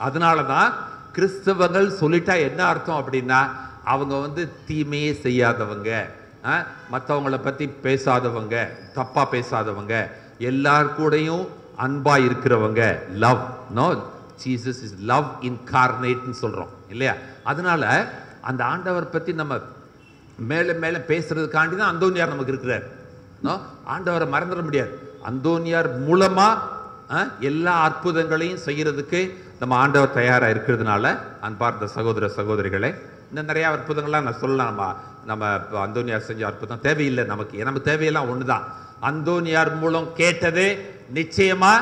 அதனால தான் கிறிஸ்தவங்கள் சொல்லிட்டா என்ன அர்த்தம் அப்படின்னா அவங்க வந்து தீமையே செய்யாதவங்க மற்றவங்கள பத்தி பேசாதவங்க தப்பா பேசாதவங்க எல்லார் கூடயும் அன்பா இருக்கிறவங்க love no Jesus is love இன்கார்னேட்னு சொல்றோம் இல்லையா அதனால அந்த ஆண்டவர் பத்தி நம்ம மேல மேல பேசுறதுக்காண்டி தான் அந்தோனியார் நமக்கு இருக்கிறார் நோ ஆண்டவரை மறந்துட முடியாது அந்தோனியார் மூலமா அஹ், எல்லா அற்புதங்களையும் செய்யறதுக்கு நம்ம ஆண்டவர் தயாரா இருக்கிறதுனால அன்பார்ந்த சகோதர சகோதரிகளே இன்னும் நிறைய அற்புதங்கள்லாம் நான் சொல்லலாம் நம்ம நம்ம இப்ப அந்தோனியார் செஞ்ச அற்புதம் தேவையில்லை நமக்கு நமக்கு தேவையெல்லாம் ஒண்ணுதான் அந்தோனியார் மூலம் கேட்டது நிச்சயமா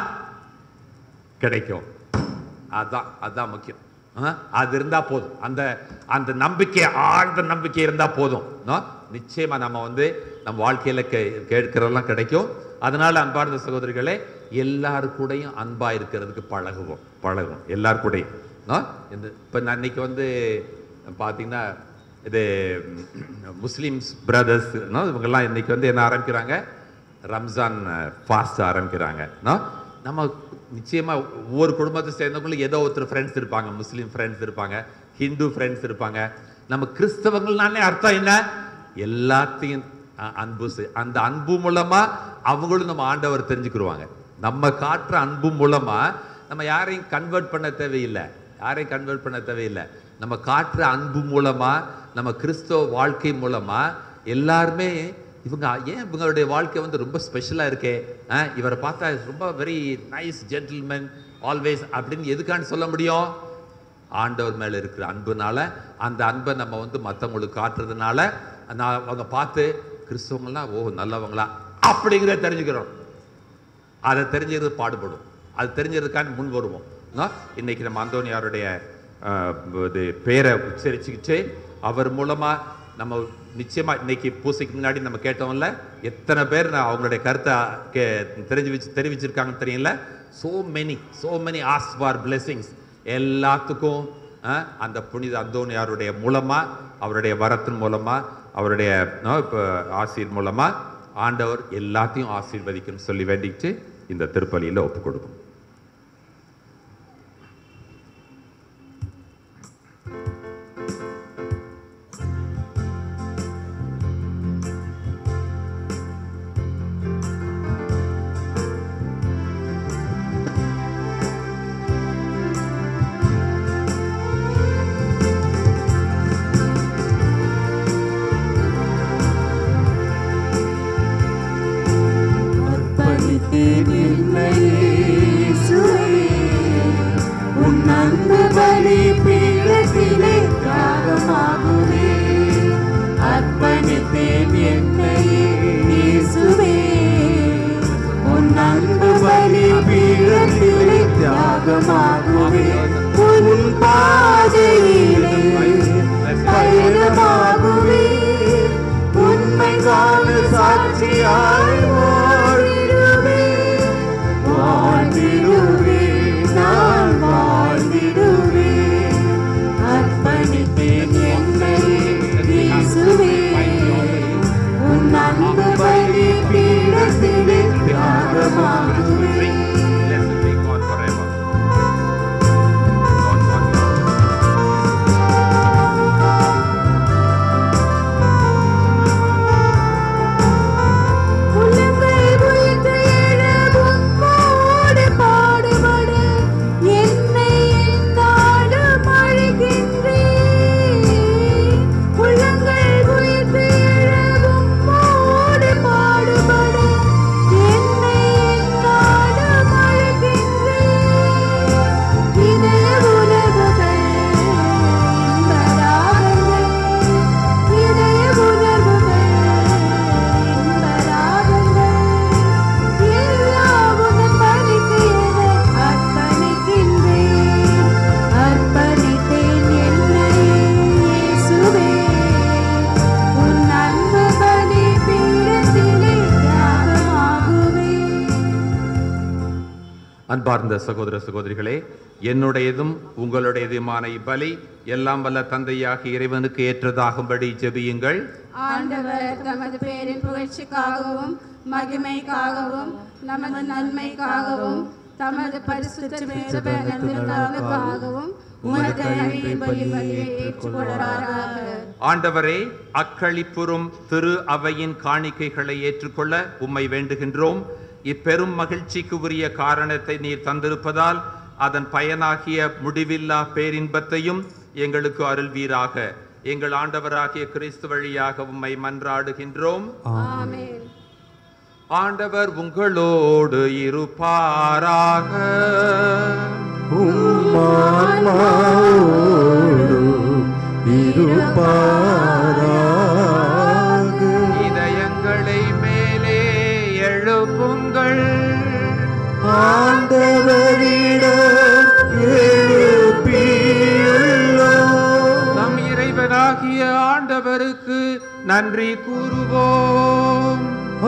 கிடைக்கும் அதான் அதான் முக்கியம் ஆ? அது இருந்தா போதும் அந்த அந்த நம்பிக்கை ஆழ்ந்த நம்பிக்கை இருந்தா போதும் ஆ? நிச்சயமா நம்ம வந்து நம்ம வாழ்க்கையில கே- கேட்கிறதெல்லாம் கிடைக்கும் அதனால அன்பார்ந்த சகோதரிகளே எல்லாரு கூடயும் அன்பா இருக்கிறதுக்கு பழகுவோம் பழகுவோம் எல்லார் கூடயும் ஆ? இந்த இப்போ நான் இன்னைக்கு வந்து பார்த்தீங்கன்னா இது ம், முஸ்லிம்ஸ் பிரதர்ஸ் இவங்கெல்லாம் இன்னைக்கு வந்து என்ன ஆரம்பிக்கிறாங்க ரம்ஜான் ஃபாஸ்ட் ஆரம்பிக்கிறாங்க நோ? நம்ம நிச்சயமா ஒவ்வொரு குடும்பத்தை சேர்ந்தவங்களும் ஏதோ ஒருத்தர் ஃப்ரெண்ட்ஸ் இருப்பாங்க முஸ்லீம் ஃப்ரெண்ட்ஸ் இருப்பாங்க ஹிந்து ஃப்ரெண்ட்ஸ் இருப்பாங்க நம்ம கிறிஸ்தவங்கள்னாலே அர்த்தம் என்ன எல்லாத்தையும் அ- அன்பு செய்- அந்த அன்பு மூலமா அவங்களும் நம்ம ஆண்டவர் தெரிஞ்சுக்கிருவாங்க நம்ம காட்டுற அன்பு மூலமா நம்ம யாரையும் கன்வெர்ட் பண்ண தேவையில்லை யாரையும் கன்வெர்ட் பண்ண தேவையில்லை நம்ம காட்டுற அன்பு மூலமா நம்ம கிறிஸ்தவ வாழ்க்கை மூலமா எல்லாருமே இவங்க ஏன் இவங்களுடைய வாழ்க்கை வந்து ரொம்ப ஸ்பெஷலா இருக்கே ஆ, இவரை பார்த்தா ரொம்ப வெரி நைஸ் ஜென்டில்மேன் ஆல்வேஸ் அப்படின்னு எதுக்கான்னு சொல்ல முடியும் ஆண்டவர் மேல இருக்கிற அன்புனால அந்த அன்பை நம்ம வந்து மற்றவங்களுக்கு காட்டுறதுனால நான் அவங்க பார்த்து கிறிஸ்தவங்களாம் ஓ நல்லவங்களா அப்படிங்கிறத தெரிஞ்சுக்கிறோம் அதை தெரிஞ்சுக்கிறது பாடுபடும் அது தெரிஞ்சதுக்காண்டி முன் வருவோம் ஆ? இன்னைக்கு நம்ம அந்தோனியாருடைய ஆ, இது பேரை உச்சரிச்சுக்கிட்டு அவர் மூலமா நம்ம நிச்சயமா இன்னைக்கு பூசைக்கு முன்னாடி நம்ம கேட்டோம்ல எத்தனை பேர் நான் அவங்களுடைய கருத்தை கே தெரிஞ்சு வச்சு தெரிவிச்சிருக்காங்கன்னு தெரியல so many so many ask for blessings எல்லாத்துக்கும் ஆ, அந்த புனித அந்தோனியாருடைய மூலமா அவருடைய வரத்தின் மூலமா அவருடைய ஆ, இப்ப ஆசீர் மூலமா ஆண்டவர் எல்லாத்தையும் ஆசீர்வதிக்கணும்னு சொல்லி வேண்டிட்டு இந்த திருப்பலியில ஒப்பு கொடுக்கும் அர்ப்பணித்தேன் என்னை இயேசுவே. உன் அன்பு பலி பீடத்திலே தியாகமாகுவே. அர்ப்பணித்தேன் என்னை இயேசுவே. உன் அன்பு பலி பீடத்திலே தியாகமாகுவே. உன் பாதையிலே பயணமாகுவே உண்மை காண சாட்சியாய் வாழ்ந்திடுவே வாழ்ந்திடுவே நான் வாழ்ந்திடுவே அர்ப்பணித்தேன் என்னை இயேசுவே உன் அன்பு பலி பீடத்திலே தியாகமாகுவே Blessed be God forever. God, God, God. உள்ளங்கள் உயிர்த்து எழுவும் மோடு பாடுபட என்னை எந்நாளும் அழைக்கின்றேன். உள்ளங்கள் உயிர்த்து எழுவும் மோடு பாடுபட என்னை எந்நாளும் அழைக்கின்றேன். இதய உணர்வுகள் இன்பராகங்கள் இதய உணர்வுகள் இன்பராகங்கள் எல்லாம் உன் பலிக்கு என அர்ப்பணிக்கின்றேன் அர்ப்பணித்தேன் என்னை இயேசுவே உன் அன்பு பலி பீடத்திலே தியாகமாகுவேன் அன்பார்ந்த சகோதர சகோதரிகளே என்னுடையதும் உங்களுடையதுமான இப்பலி எல்லாம் வல்ல தந்தையாகிய இறைவனுக்கு ஏற்றதாகும்படி ஜெபியுங்கள் ஆண்டவர் தமது பேரின் புகழ்ச்சிக்காகவும் மகிமைக்காகவும் நமது நன்மைக்காகவும் தமது பரிசுத்த வேதபயனத்திற்காகவும் உமது தயவின் பலியை ஏற்றுக்கொள்ளாராக ஆண்டவரே அக்களிப்புறும் திரு அவையின் காணிக்கைகளை ஏற்றுக்கொள்ள உம்மை வேண்டுகின்றோம் இப்பெரும் மகிழ்ச்சிக்கு உரிய காரணத்தை நீர் தந்திருப்பதால் அதன் பயனாகிய முடிவில்லா பேரின்பத்தையும் எங்களுக்கு அருள்வீராக எங்கள் ஆண்டவராகிய கிறிஸ்து வழியாக உம்மை மன்றாடுகின்றோம் ஆமென் ஆண்டவர் உங்களோடு இருப்பாராக இதயங்களை மேலே எழுப்புங்கள் நம் இறைவனாகிய ஆண்டவருக்கு நன்றி கூறுவோம்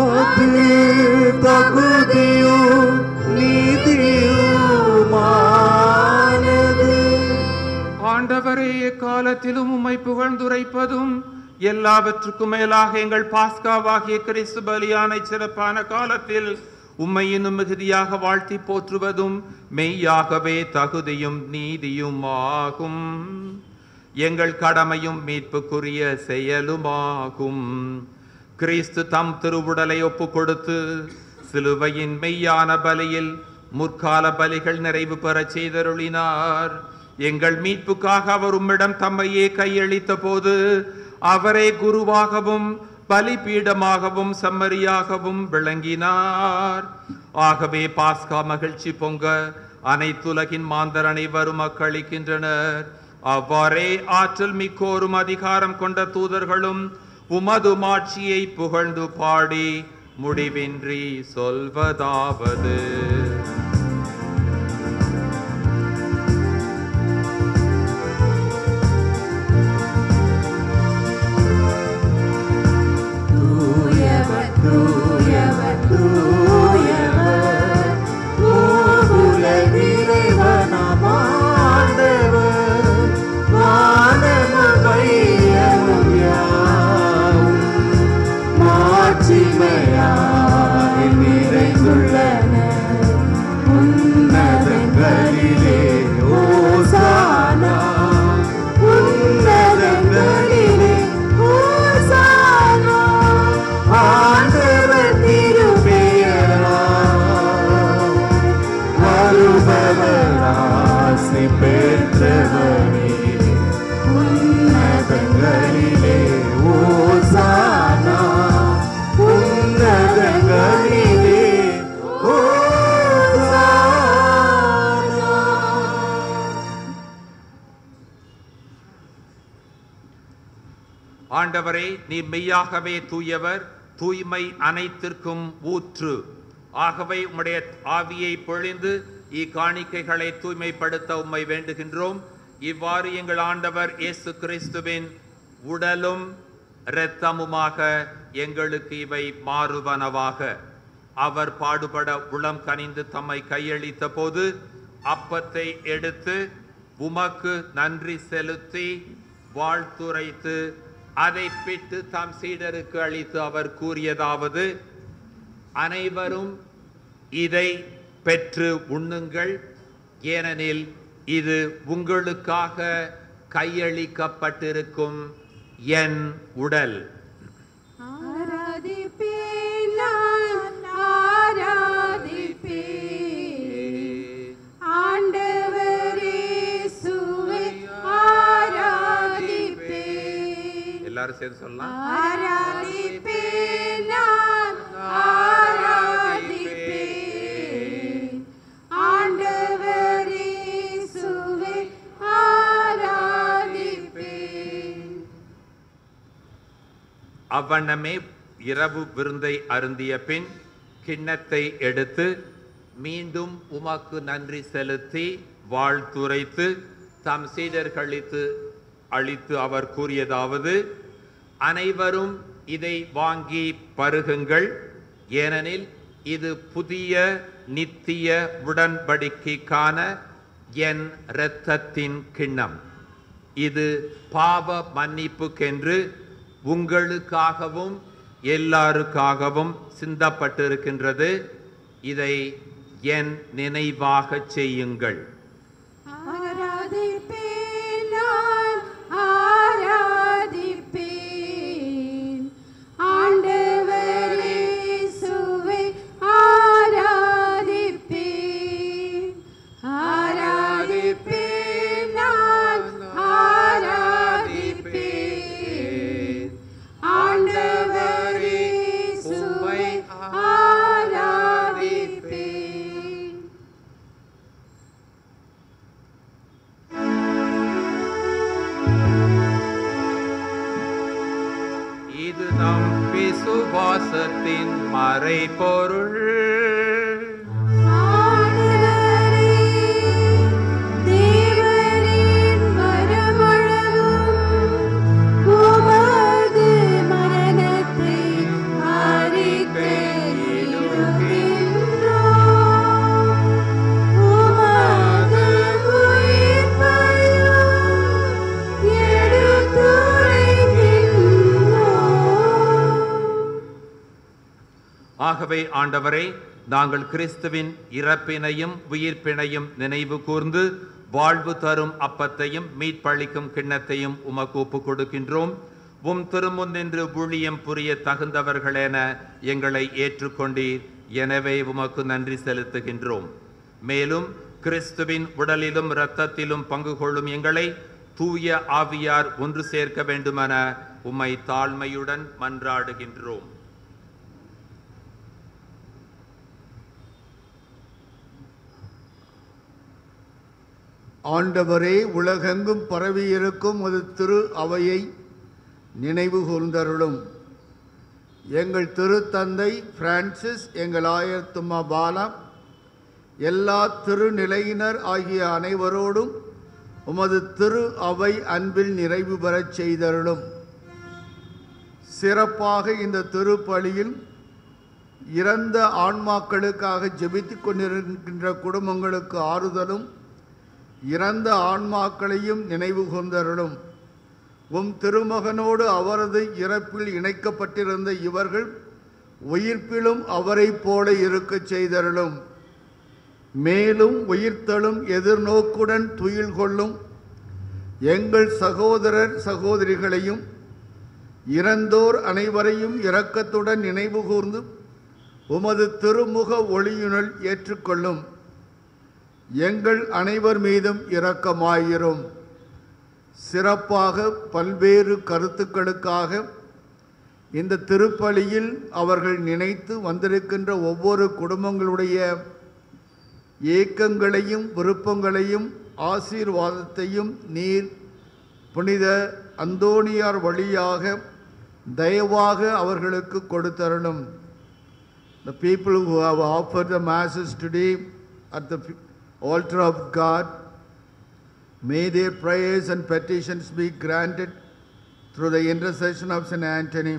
ஆண்டவரே எக்காலத்திலும் உம்மை புகழ்ந்துரைப்பதும் எல்லாவற்றுக்கும் மேலாக எங்கள் பாஸ்காவாகிய கிறிஸ்து பலியானை சிறப்பான காலத்தில் உம்மை இன்னும் மிகுதியாக வாழ்த்தி போற்றுவதும் மெய்யாகவே தகுதியும் நீதியும் ஆகும் எங்கள் கடமையும் மீட்புக்குரிய செயலுமாகும் கிறிஸ்து தம் திருவுடலை ஒப்பு கொடுத்து சிலுவையின் மெய்யான பலியில் முற்கால பலிகள் நிறைவு பெறச் செய்தருளினார் எங்கள் மீட்புக்காக அவர் உம்மிடம் தம்மையே கையளித்த போது அவரே குருவாகவும் பலிபீடமாகவும் செம்மறியாகவும் விளங்கினார் ஆகவே பாஸ்கா மகிழ்ச்சி பொங்க அனைத்துலகின் மாந்தர் அனைவரும் அக்களிக்கின்றனர் அவ்வாறே ஆற்றல் மிக்கோரும் அதிகாரம் கொண்ட தூதர்களும் உமது மாட்சியை புகழ்ந்து பாடி முடிவின்றி சொல்வதாவது தூயவர் தூயவர் தூயவர் பூவுலகிறைவனாம் ஆண்டவர் வானமும் வையமும் யாவும் மாட்சிமையாய் நிறைந்துள்ளன உன்னதங்களிலே ஓசானா உன்னதங்களிலே ஓசானா ஆண்டவர் திருப்பெயரால் வருபவர் ஆசி பெற்றவரே உன்னதங்களிலே ஓசானா உன்னதங்களிலே ஓசானா ஆண்டவரே நீ மெய்யாகவே தூயவர் தூய்மை அனைத்திற்கும் ஊற்று ஆகவே உம்முடைய ஆவியை பொழிந்து இக்காணிக்கைகளை தூய்மைப்படுத்த உம்மை வேண்டுகின்றோம் இவ்வாறு எங்கள் ஆண்டவர் இயேசு கிறிஸ்துவின் உடலும் இரத்தமுமாக எங்களுக்கு இவை மாறுவனவாக அவர் பாடுபட உளம் கனிந்து தம்மை கையளித்த போது அப்பத்தை எடுத்து உமக்கு நன்றி செலுத்தி வாழ்த்துரைத்து அதை பிட்டு தம் சீடருக்கு அளித்து அவர் கூறியதாவது அனைவரும் இதை பெற்று உண்ணுங்கள் ஏனெனில் இது உங்களுக்காக கையளிக்கப்பட்டிருக்கும் என் உடல் ஆராதிப்பேன் நான் ஆராதிப்பேன் ஆண்டவரே சுவை ஆராதிப்பேன் எல்லாரும் சேர்ந்து சொல்லலாம் ஆராதிப்பேன் நான் ஆராதிப்பேன் ஆண்டவரே சுவை ஆராதிப்பேன் அவ்வண்ணமே இரவு விருந்தை அருந்திய பின் கிண்ணத்தை எடுத்து மீண்டும் உமக்கு நன்றி செலுத்தி வாழ்த்துரைத்து தம் சீடர்களுக்கு அளித்து அவர் கூறியதாவது அனைவரும் இதை வாங்கி பருகுங்கள் ஏனெனில் இது புதிய நித்திய உடன்படிக்கைக்கான என் இரத்தத்தின் கிண்ணம் இது பாவ மன்னிப்புக்கென்று உங்களுக்காகவும் எல்லாருக்காகவும் சிந்தப்பட்டிருக்கின்றது இதை என் நினைவாகச் செய்யுங்கள் ஆராதிப்பேன் நான் ஆராதிப்பேன் ஆண்டவரே இயேசுவை ஆராதிப்பேன் ஆராதிப்பேன் நான் ஆராதிப்பேன் ஆண்டவரே இயேசுவை ஆராதிப்பேன் இது நம் விசுவாசத்தின் மறைபொருள் ஆண்டவரே தேவரின் வரமளவும் உமது மரணத்தை அறிக்கையிடுகின்றோம் உமது உயிர்ப்பையும் எடுத்துரைக்கின்றோம் ஆகவே ஆண்டவரே நாங்கள் கிறிஸ்துவின் இறப்பினையும் உயிர்ப்பினையும் நினைவு கூர்ந்து வாழ்வு தரும் அப்பத்தையும் மீட்பளிக்கும் கிண்ணத்தையும் உமக்கு ஒப்புக் கொடுக்கின்றோம் உம் திருமுன் நின்று ஊழியம் புரிய தகுந்தவர்களென எங்களை ஏற்றுக்கொண்டீர் எனவே உமக்கு நன்றி செலுத்துகின்றோம் மேலும் கிறிஸ்துவின் உடலிலும் இரத்தத்திலும் பங்கு கொள்ளும் எங்களை தூய ஆவியார் ஒன்று சேர்க்க வேண்டுமென உம்மை தாழ்மையுடன் மன்றாடுகின்றோம் ஆண்டவரே உலகெங்கும் பரவியிருக்கும் ஒரு திரு அவையை நினைவு கூர்ந்தருளும் எங்கள் திருத்தந்தை பிரான்சிஸ் எங்கள் ஆயத்துமா பாலா எல்லா திருநிலையினர் ஆகிய அனைவரோடும் உமது திரு அவை அன்பில் நிறைவு பெறச் செய்தருளும் சிறப்பாக இந்த திருப்பலியில் இறந்த ஆன்மாக்களுக்காக ஜெபித்துக் கொண்டிருக்கின்ற குடும்பங்களுக்கு ஆறுதலும் இறந்த ஆன்மாக்களையும் நினைவு கூர்ந்தருளும் உம் திருமகனோடு அவரது இறப்பில் இணைக்கப்பட்டிருந்த இவர்கள் உயிர்ப்பிலும் அவரைப் போல இருக்கச் செய்தருளும் மேலும் உயிர்த்தலும் எதிர்நோக்குடன் துயில் கொள்ளும் எங்கள் சகோதரர் சகோதரிகளையும் இறந்தோர் அனைவரையும் இரக்கத்துடன் நினைவு கூர்ந்து உமது திருமுக ஒளியுணல் ஏற்றுக்கொள்ளும் எங்கள் அனைவர் மீதும் இரக்கமாயிரும் சிறப்பாக பல்வேறு கருத்துக்களுக்காக இந்த திருப்பலியில் அவர்கள் நினைத்து வந்திருக்கின்ற ஒவ்வொரு குடும்பங்களுடைய ஏக்கங்களையும் விருப்பங்களையும் ஆசீர்வாதத்தையும் நீர் புனித அந்தோணியார் வழியாக தயவாக அவர்களுக்கு கொடுத்தரணும் The people who have offered the masses today at the altar of God, may their prayers and petitions be granted through the intercession of St. Anthony.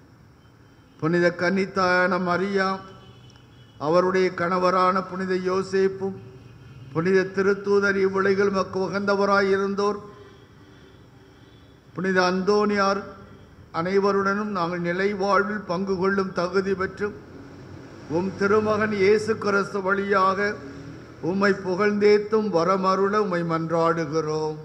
புனித கன்னித்தாயான மரியா அவருடைய கணவரான புனித யோசேப்பும் புனித திருத்தூதர் இவ்வுலகில் மக்கு உகந்தவராய் இருந்தோர் புனித அந்தோனியார் அனைவருடனும் நாங்கள் நிலை வாழ்வில் பங்கு கொள்ளும் தகுதி பெற்று உம் திருமகன் இயேசு கிறிஸ்து வழியாக உம்மை புகழ்ந்தேத்தும் வரமருள உம்மை மன்றாடுகிறோம்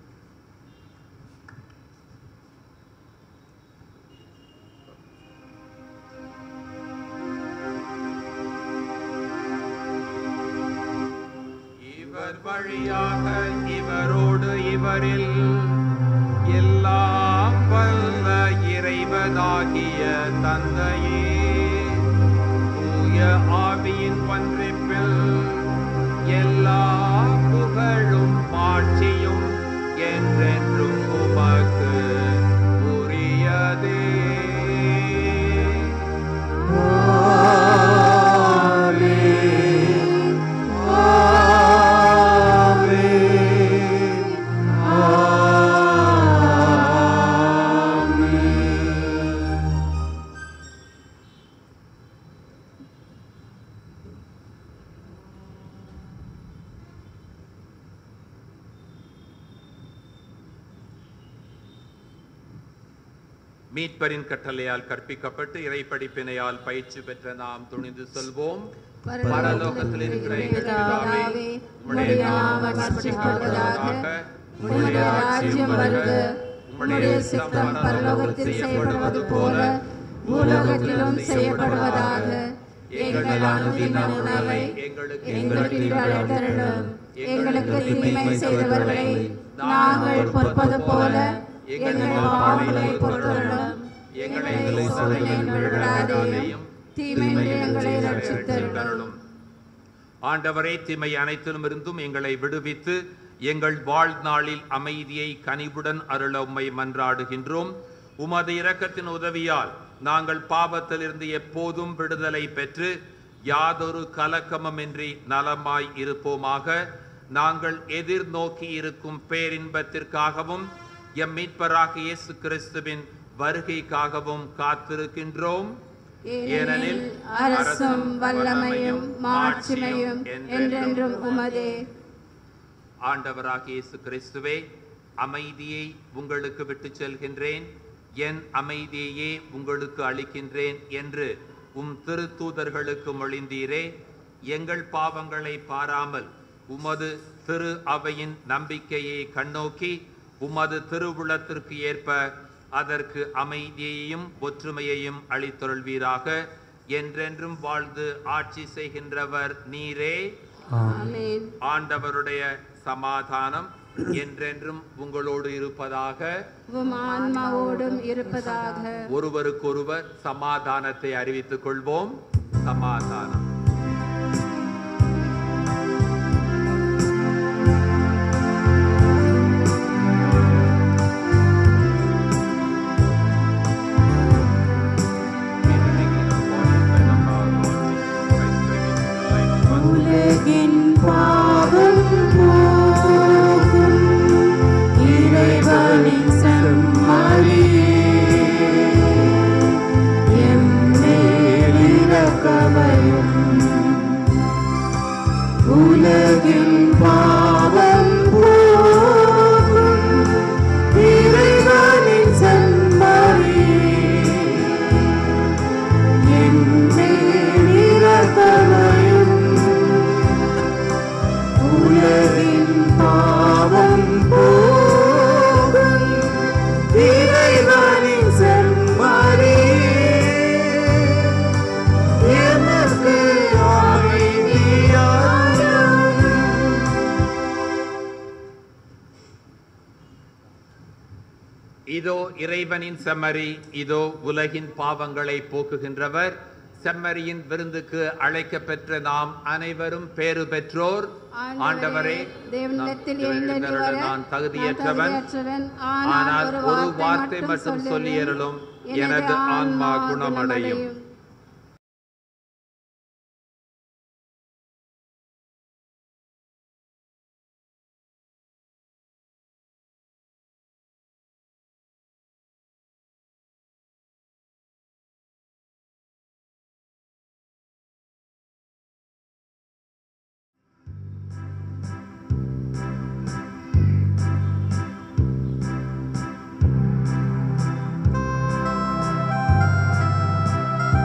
இவர் வழியாக இவரோடு இவரில் எல்லாம் வல்ல இறைவனாகிய தந்தையே தூய ஆவியின் பன்றிப்பில் எல்லா புகழும் ஆட்சியும் என்றென்றும் உமக்கு உரியதே மீட்பரின் கட்டளையால் கற்பிக்கப்பட்டு இறைப்படிப்பினையால் பயிற்சி பெற்ற நாம் துணிந்து செல்வோம் பரலோகத்தில் இருக்கிற எங்கள் பிதாவே உம்முடைய நாமம் அர்ச்சிக்கப்படுவதாக உம்முடைய ராஜ்யம் வருக உம்முடைய சித்தம் பரலோகத்தில் செய்யப்படுவது போல பூலோகத்திலும் செய்யப்படுவதாக எங்கள் அனுதின உணவை எங்களுக்கு அளித்தருளும் எங்களுக்கு தீமை செய்தவர்களை நாங்கள் பொறுப்பது போல எங்கள் பாவங்களை பொறுத்தருளும் எங்களை சோதனையில் விடாதேயும் தீமை எங்களை ரட்சித்தருளும் ஆண்டவரே தீமை அனைத்திலும் இருந்தும் எங்களை விடுவித்து எங்கள் வாழ்நாளில் அமைதியை கனிவுடன் அருள உம்மை மன்றாடுகின்றோம் உமது இரக்கத்தின் உதவியால் நாங்கள் பாவத்திலிருந்து எப்போதும் விடுதலை பெற்று யாதொரு கலக்கமுமின்றி நலமாய் இருப்போமாக நாங்கள் எதிர்நோக்கி இருக்கும் பேரின்பத்திற்காகவும் எம் மீட்பராக இயேசு கிறிஸ்துவின் வருகைக்காகவும் காத்திருக்கின்றோம் ஏனெனில் அரசும் வல்லமையும் மாட்சிமையும் என்றென்றும் உமதே ஆண்டவராகிய இயேசு கிறிஸ்துவே அமைதியை உங்களுக்கு விட்டுச் செல்கின்றேன் என் அமைதியையே உங்களுக்கு அளிக்கின்றேன் என்று உம் திருத்தூதர்களுக்கு மொழிந்தீரே எங்கள் பாவங்களை பாராமல் உமது திரு அவையின் நம்பிக்கையை கண்ணோக்கி உமது திருவுளத்திற்கு ஏற்ப அதற்கு அமைதியையும் ஒற்றுமையையும் அளித்தொள்வீராக என்றென்றும் வாழ்ந்து ஆட்சி செய்கின்றவர் நீரே ஆமென் ஆண்டவருடைய சமாதானம் என்றென்றும் உங்களோடு இருப்பதாக உம் ஆன்மாவோடும் இருப்பதாக ஒருவருக்கொருவர் சமாதானத்தை அறிவித்துக் கொள்வோம் சமாதானம் உலகின் பாவம் போகும் இறைவனின் செம்மறியே எம்மேல் இரக்கமையும் உலகின் பாவம் போகும் இறைவனின் செம்மறியே எம்மேல் இரக்கமையும் உலகின் பாவம் போகும் இறைவனின் செம்மறியே எமக்கு அமைதியாரும் இதோ இறைவனின் செம்மறி இதோ உலகின் பாவங்களை போக்குகின்றவர் செம்மறியின் விருந்துக்கு அழைக்கப் பெற்ற நாம் அனைவரும் பேறு பெற்றோர் ஆண்டவரே தேவனிடத்தில் நான் எழுந்தருளி வர நான் தகுதியற்றவன் தகுதியற்றவன். ஆனால் ஒரு வார்த்தை மட்டும் சொல்லியருளும் எனது ஆன்மா குணமடையும் உலகின்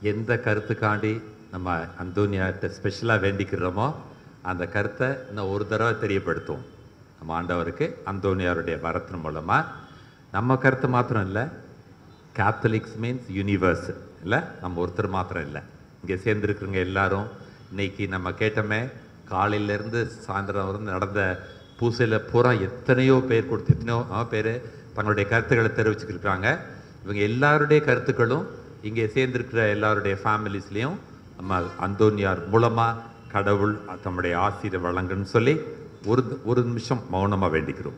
எந்த கருத்துக்காண்டி நம்ம அந்தோனியாட்ட ஸ்பெஷலாக வேண்டிக்கிறோமோ அந்த கருத்தை இன்னும் ஒரு தடவை தெரியப்படுத்துவோம் நம்ம ஆண்டவருக்கு அந்தோனியாருடைய வரத்தின் மூலமாக நம்ம கருத்து மாத்திரம் இல்லை கேத்தலிக்ஸ் மீன்ஸ் யூனிவர்ஸ் இல்லை நம்ம ஒருத்தர் மாத்திரம் இல்லை இங்கே சேர்ந்துருக்குறவங்க எல்லாரும் இன்னைக்கு நம்ம கேட்டோமே காலையிலேருந்து சாயந்தரம் வரை நடந்த பூசையில் பூரா எத்தனையோ பேர் கொடுத்து எத்தனையோ பேர் தங்களுடைய கருத்துக்களை தெரிவிச்சுக்கிருக்காங்க இவங்க எல்லாருடைய கருத்துக்களும் இங்கே சேர்ந்திருக்கிற எல்லாருடைய ஃபேமிலிஸ்லேயும் நம்ம அந்தோனியார் மூலமாக கடவுள் தம்முடைய ஆசிரியர் வழங்குன்னு சொல்லி ஒரு ஒரு நிமிஷம் மௌனமாக வேண்டிக்கிறோம்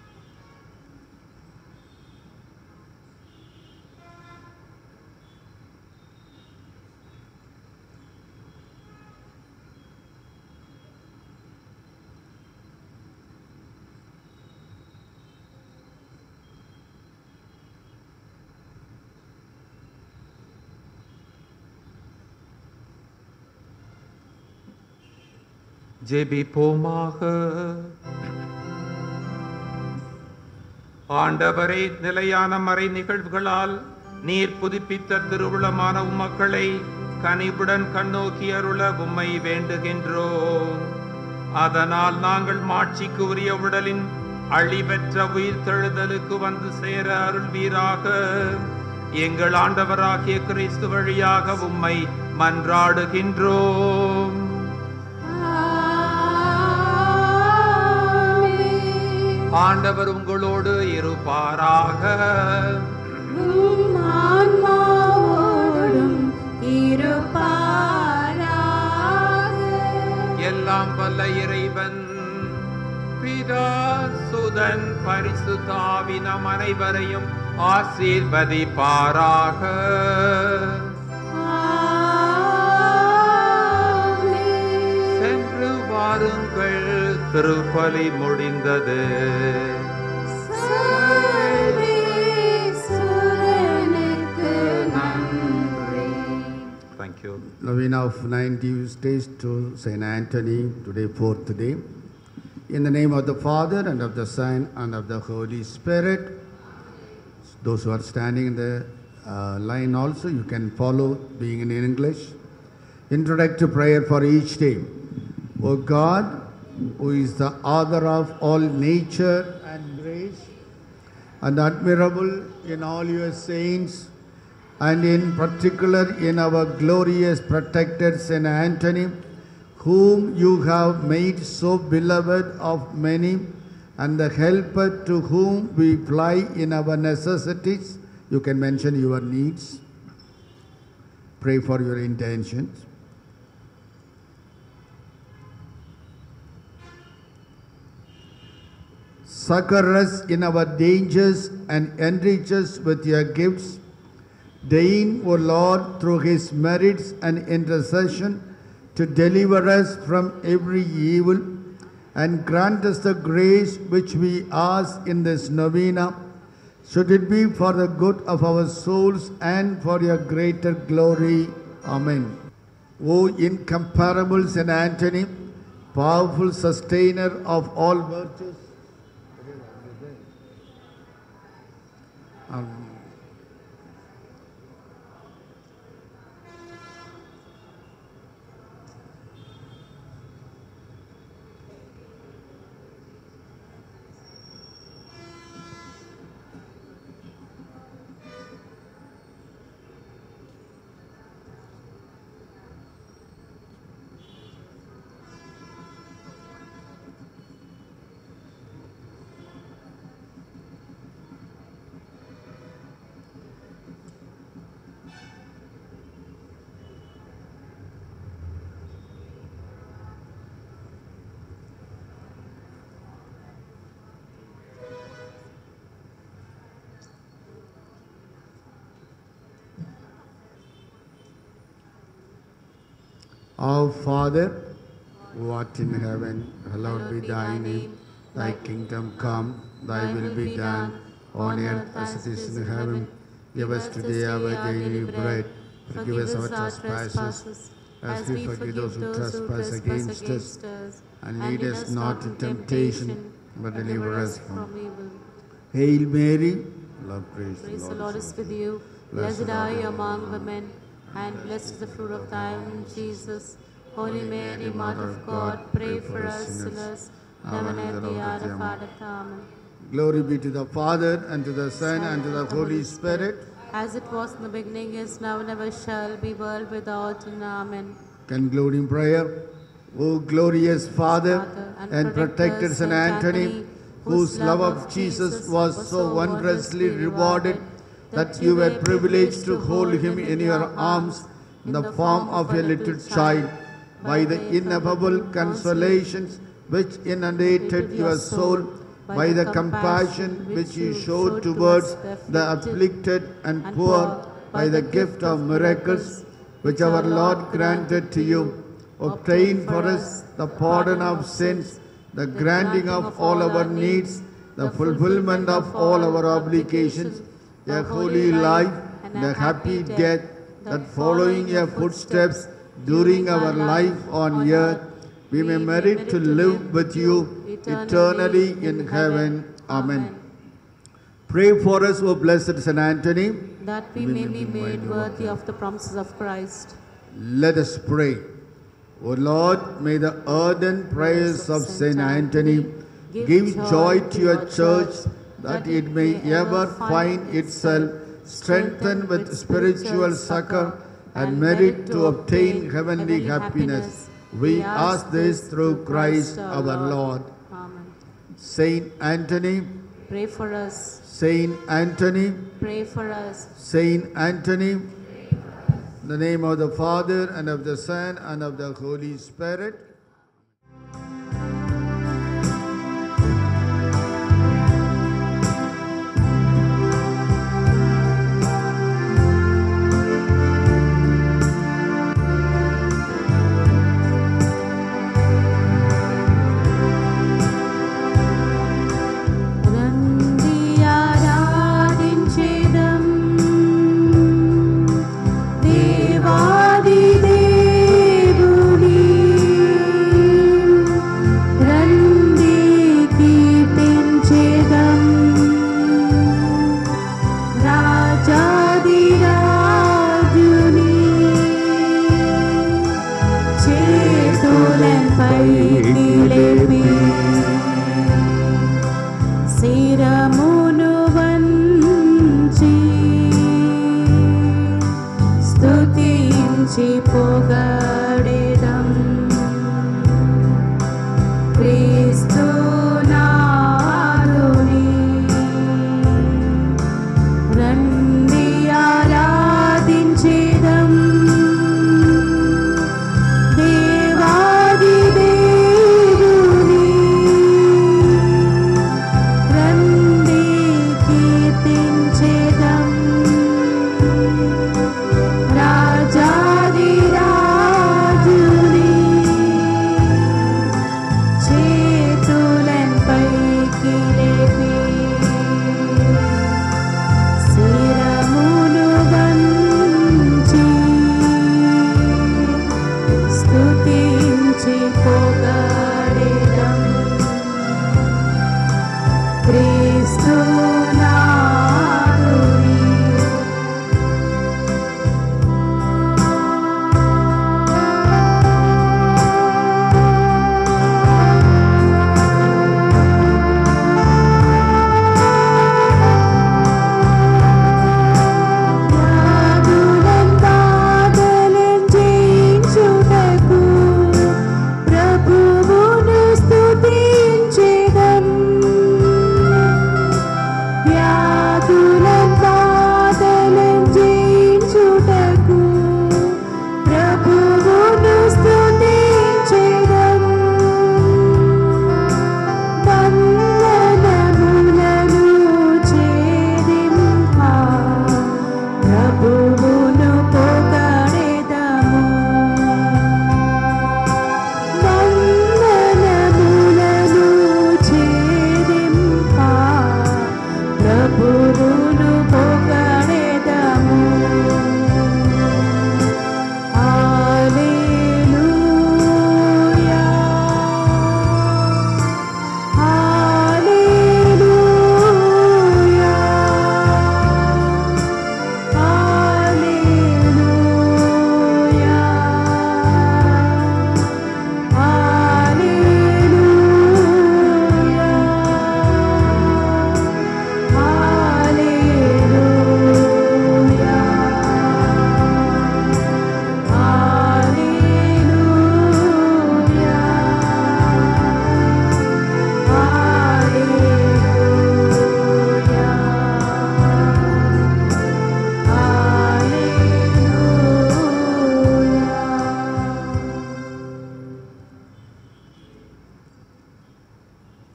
ஜெபிப்போமாக ஆண்டவரே நிலையான மறை நிகழ்வுகளால் நீர் புதுப்பித்த திருவுளமான உம்மக்களை கனிவுடன் கண்ணோக்கி அருள உம்மை வேண்டுகின்றோம் அதனால் நாங்கள் மாட்சிக்கு உரிய உடலின் அழிவற்ற உயிர் தெழுதலுக்கு வந்து சேர அருள்வீராக எங்கள் ஆண்டவராகிய கிறிஸ்து வழியாக உம்மை மன்றாடுகின்றோம் ஆண்டவர் உங்களோடு இருப்பாராக உம் ஆன்மாவோடும் இருப்பாராக. எல்லாம் வல்ல இறைவன் பிதா சுதன் பரிசுத்தாவி நம் அனைவரையும் ஆசீர்வதிப்பாராக ஆமென். சென்று வாருங்கள் திருப்பலி முடிந்தது சர்வேஸ்வரனுக்கு நன்றி thank you Novena of nine Tuesdays to Saint Anthony, today fourth day. In the name of the Father and of the Son and of the Holy Spirit. Those who are standing in the uh, line also, you can follow being in English. Introductory prayer for each day. O God, who is the author of all nature and grace, and admirable in all your saints, and in particular in our glorious protector Saint Anthony, whom you have made so beloved of many, and the helper to whom we fly in our necessities. You can mention your needs. Pray for your intentions. Succor us in our dangers and enrich us with your gifts. Deign, O Lord, through his merits and intercession, to deliver us from every evil, and grant us the grace which we ask in this novena. Should it be for the good of our souls and for your greater glory. Amen. O incomparable Saint Anthony, powerful sustainer of all virtues. Um, Our Father, who art in heaven, hallowed be thy name. Thy kingdom come, thy will be done, on earth as it is in heaven. Give us today our daily bread. Forgive us our trespasses, as we forgive those who trespass against us. And lead us not into temptation, but deliver us from evil. Hail Mary, Lord praise, Praise the the Lord Lord. is with you. Blessed Blessed are you among women, and blessed is the fruit of thy womb, Jesus. Holy Mary, Mother of God, pray for us sinners, now and at the hour of our death. Amen. Glory be to the Father, and to the Son, and to the Holy Spirit. As it was in the beginning, is now, and ever shall be, world without end. Amen. Concluding prayer. O glorious Father and protector St. Anthony, whose love of Jesus was so wondrously rewarded that you were privileged to hold him in your arms in the form of a little child, by the ineffable consolations which inundated your soul, by the compassion which you showed towards the afflicted and poor, by the gift of miracles which our Lord granted to you, obtain for us the pardon of sins, the granting of all our needs, the fulfillment of all our obligations, a holy life, and a happy death, that following your footsteps during our life on earth, we may merit to live with you eternally in heaven. Amen. Pray for us, O blessed St. Anthony. That we may be made worthy of the promises of Christ. Let us pray. O Lord, may the ardent prayers of Saint Anthony give joy to your church that it may ever find itself strengthened with spiritual succor and merit to obtain heavenly happiness. We ask this through Christ our Lord. Amen. Saint Anthony, Pray for us. Saint Anthony, Pray for us. Saint Anthony, in the name of the Father and of the Son and of the Holy Spirit. నందియారాధించెదం దేవాది దేవుని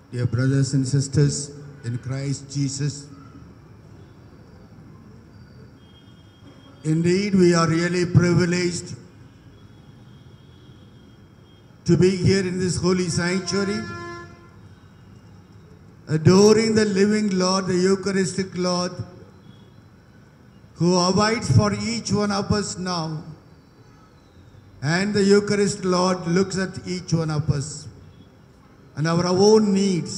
Dear brothers and sisters in Christ Jesus, indeed we are really privileged to be here in this holy sanctuary, adoring the living Lord, the Eucharistic Lord, who abides for each one of us now. And the Eucharist Lord looks at each one of us and our own needs.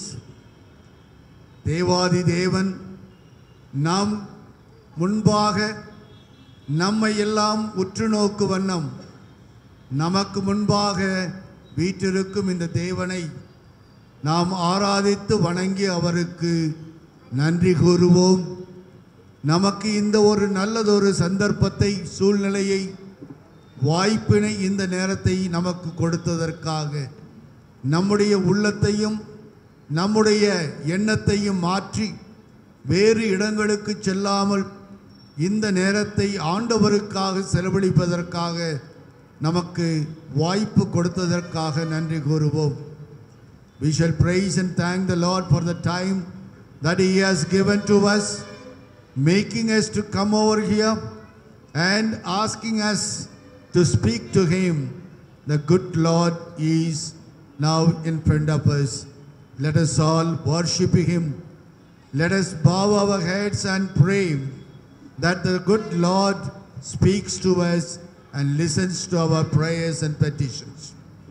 தேவாதி தேவன் நாம் முன்பாக நம்மை எல்லாம் உற்று நோக்கு வண்ணம் நமக்கு முன்பாக வீற்றிருக்கும் இந்த தேவனை நாம் ஆராதித்து வணங்கி அவருக்கு நன்றி கூறுவோம் நமக்கு இந்த ஒரு நல்லதொரு சந்தர்ப்பத்தை சூழ்நிலையை வாய்ப்பினை இந்த நேரத்தை நமக்கு கொடுத்ததற்காக நம்முடைய உள்ளத்தையும் நம்முடைய எண்ணத்தையும் மாற்றி வேறு இடங்களுக்கு செல்லாமல் இந்த நேரத்தை ஆண்டவருக்காக செலவழிப்பதற்காக நமக்கு வாய்ப்பு கொடுத்ததற்காக நன்றி கூறுவோம் We shall praise and thank the Lord for the time that He has given to us, making us to come over here and asking us to speak to Him. The good Lord is now in front of us. Let us all worship Him. Let us bow our heads and pray that the good Lord speaks to us and listens to our prayers and petitions.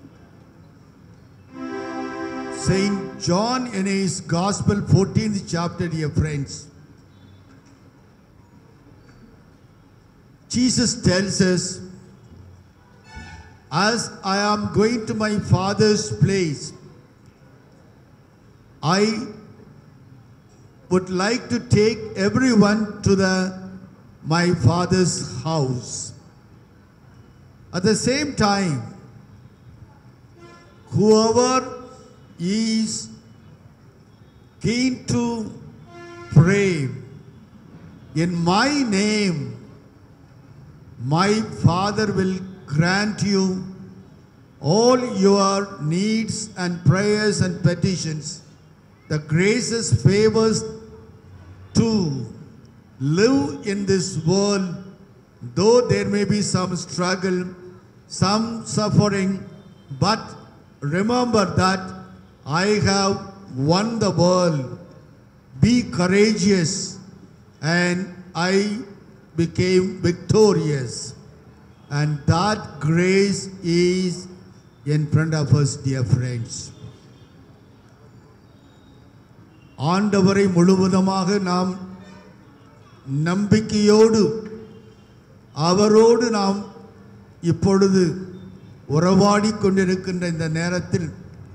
Saint John in his Gospel, 14th chapter, dear friends, Jesus tells us, As I am going to my Father's place, I would like to take everyone to the my Father's house. At the same time, whoever is keen to pray in my name, my Father will grant you all your needs and prayers and petitions, the graces, favors to live in this world, though there may be some struggle, some suffering, but remember that I have won the world. Be courageous, and I became victorious. And that grace is in front of us, dear friends. ஆண்டவரை முழுவதுமாக நாம் நம்பிக்கையோடு அவரோடு நாம் இப்பொழுது உறவாடி கொண்டிருக்கின்ற இந்த நேரத்தில்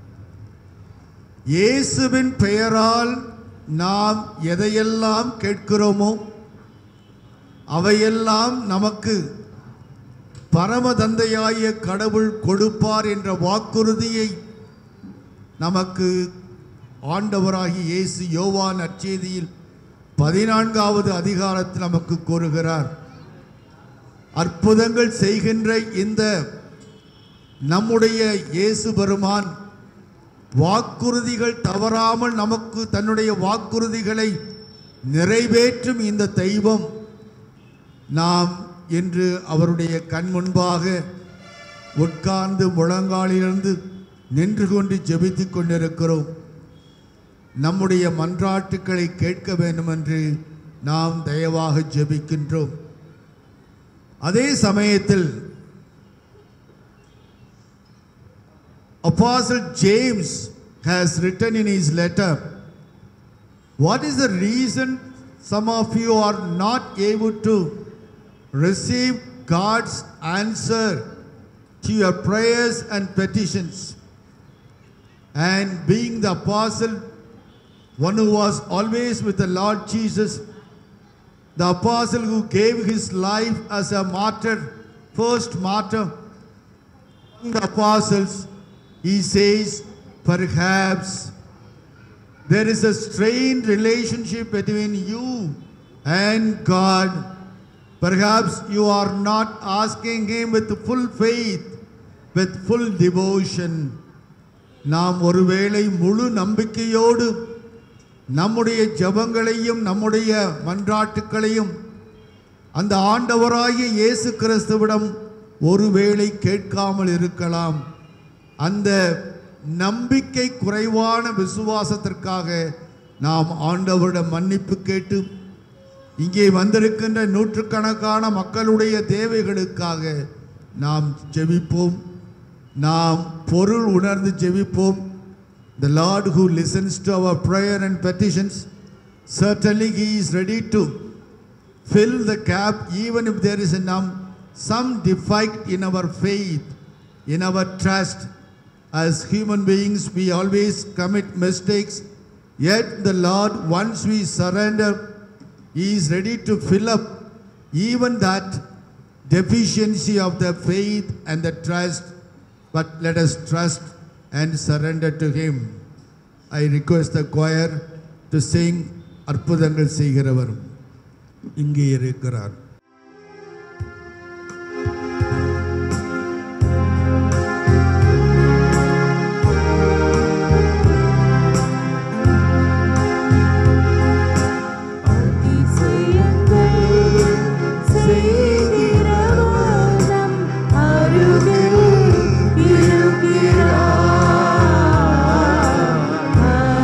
இயேசுவின் பெயரால் நாம் எதையெல்லாம் கேட்கிறோமோ அவையெல்லாம் நமக்கு பரம தந்தையாய கடவுள் கொடுப்பார் என்ற வாக்குறுதியை நமக்கு ஆண்டவராகி இயேசு யோவான் அச்செய்தியில் பதினான்காவது அதிகாரத்தில் நமக்கு கூறுகிறார் அற்புதங்கள் செய்கின்ற இந்த நம்முடைய இயேசு பெருமான் வாக்குறுதிகள் தவறாமல் நமக்கு தன்னுடைய வாக்குறுதிகளை நிறைவேற்றும் இந்த தெய்வம் நாம் இன்று அவருடைய கண் முன்பாக உட்கார்ந்து முழங்காலிலிருந்து நின்று கொண்டு ஜெபித்துக் கொண்டிருக்கிறோம் நம்முடைய மன்றாட்டுக்களை கேட்க வேண்டும் என்று நாம் தயவாக ஜெபிக்கின்றோம் அதே சமயத்தில் Apostle James has written in his letter, What is the reason some of you are not able to receive God's answer to your prayers and petitions? And being the apostle, one who was always with the Lord Jesus, the apostle who gave his life as a martyr, first martyr, among the apostles, he says, perhaps there is a strained relationship between you and God. Perhaps you are not asking Him with full faith, with full devotion. நாம் ஒருவேளை முழு நம்பிக்கையோடு நம்முடைய ஜெபங்களையும் நம்முடைய மன்றாட்டுக்களையும் அந்த ஆண்டவராகிய இயேசு கிறிஸ்துவிடம் ஒருவேளை கேட்காமல் இருக்கலாம் அந்த நம்பிக்கை குறைவான விசுவாசத்திற்காக நாம் ஆண்டவரிடம் மன்னிப்பு கேட்டு இங்கே வந்திருக்கின்ற நூற்றுக்கணக்கான மக்களுடைய தேவைகளுக்காக நாம் ஜெபிப்போம் நாம் பொருள் உணர்ந்து ஜெபிப்போம் The Lord who listens to our prayer and petitions, certainly He is ready to fill the gap even if there is a num- some defect in our faith, in our trust. As human beings, we always commit mistakes. Yet the Lord, once we surrender, He is ready to fill up even that deficiency of the faith and the trust. But let us trust and surrender to Him. I request the choir to sing அற்புதங்கள் செய்கிறவர் இங்கே இருக்கிறார்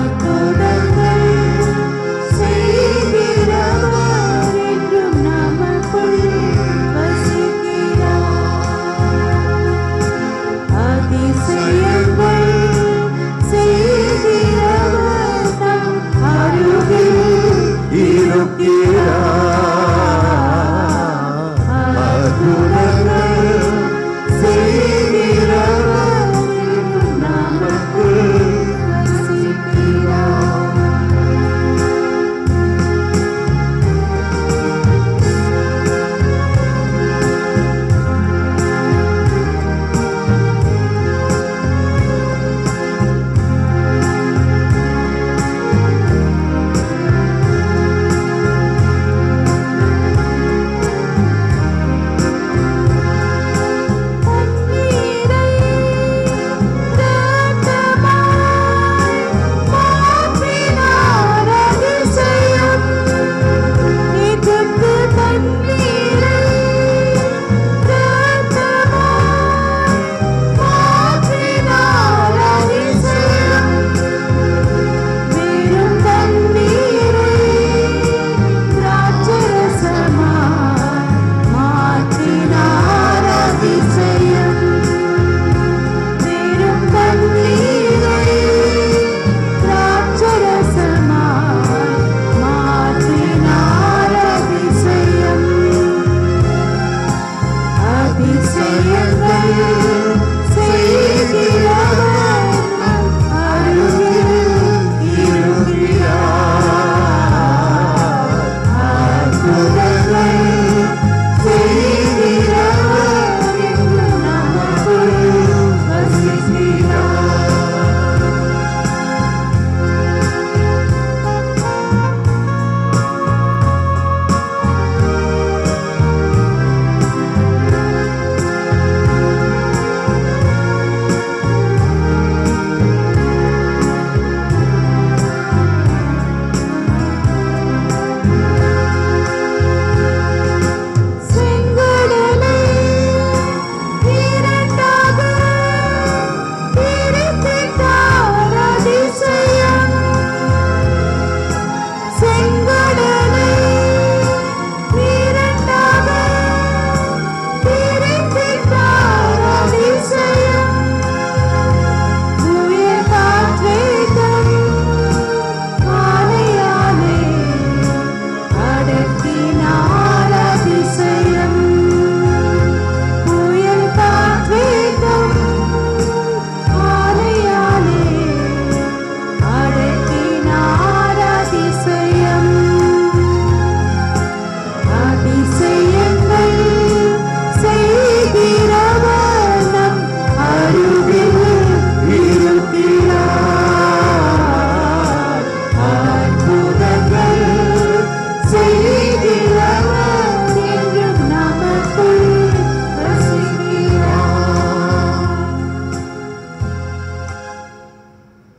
செய்கிறவர் என்றும் நமக்கு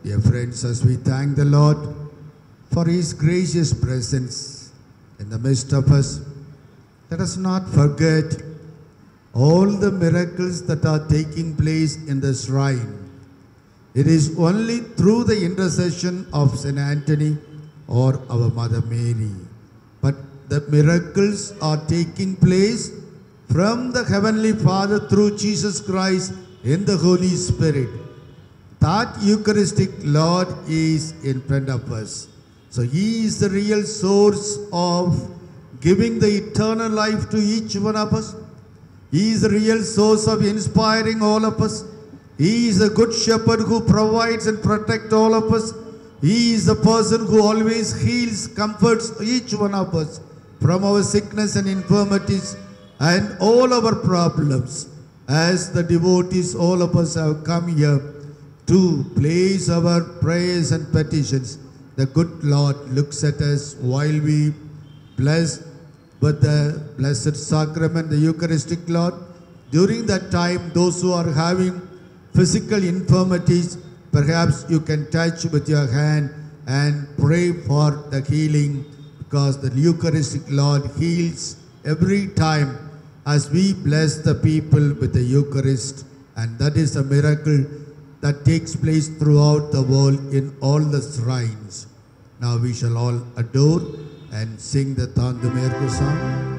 Dear friends, as we thank the Lord for His gracious presence in the midst of us, let us not forget all the miracles that are taking place in the shrine. It is only through the intercession of St. Anthony or our Mother Mary. But the miracles are taking place from the Heavenly Father through Jesus Christ in the Holy Spirit. That Eucharistic Lord is in front of us. So He is the real source of giving the eternal life to each one of us. He is the real source of inspiring all of us. He is a good shepherd who provides and protects all of us. He is the person who always heals, comforts each one of us from our sickness and infirmities and all our problems. As the devotees, all of us have come here to place our prayers and petitions. The good Lord looks at us while we bless with the Blessed Sacrament, the Eucharistic Lord. During that time, those who are having physical infirmities, perhaps you can touch with your hand and pray for the healing because the Eucharistic Lord heals every time as we bless the people with the Eucharist. And that is a miracle that takes place throughout the world in all the shrines. Now we shall all adore and sing the Tandumerku song.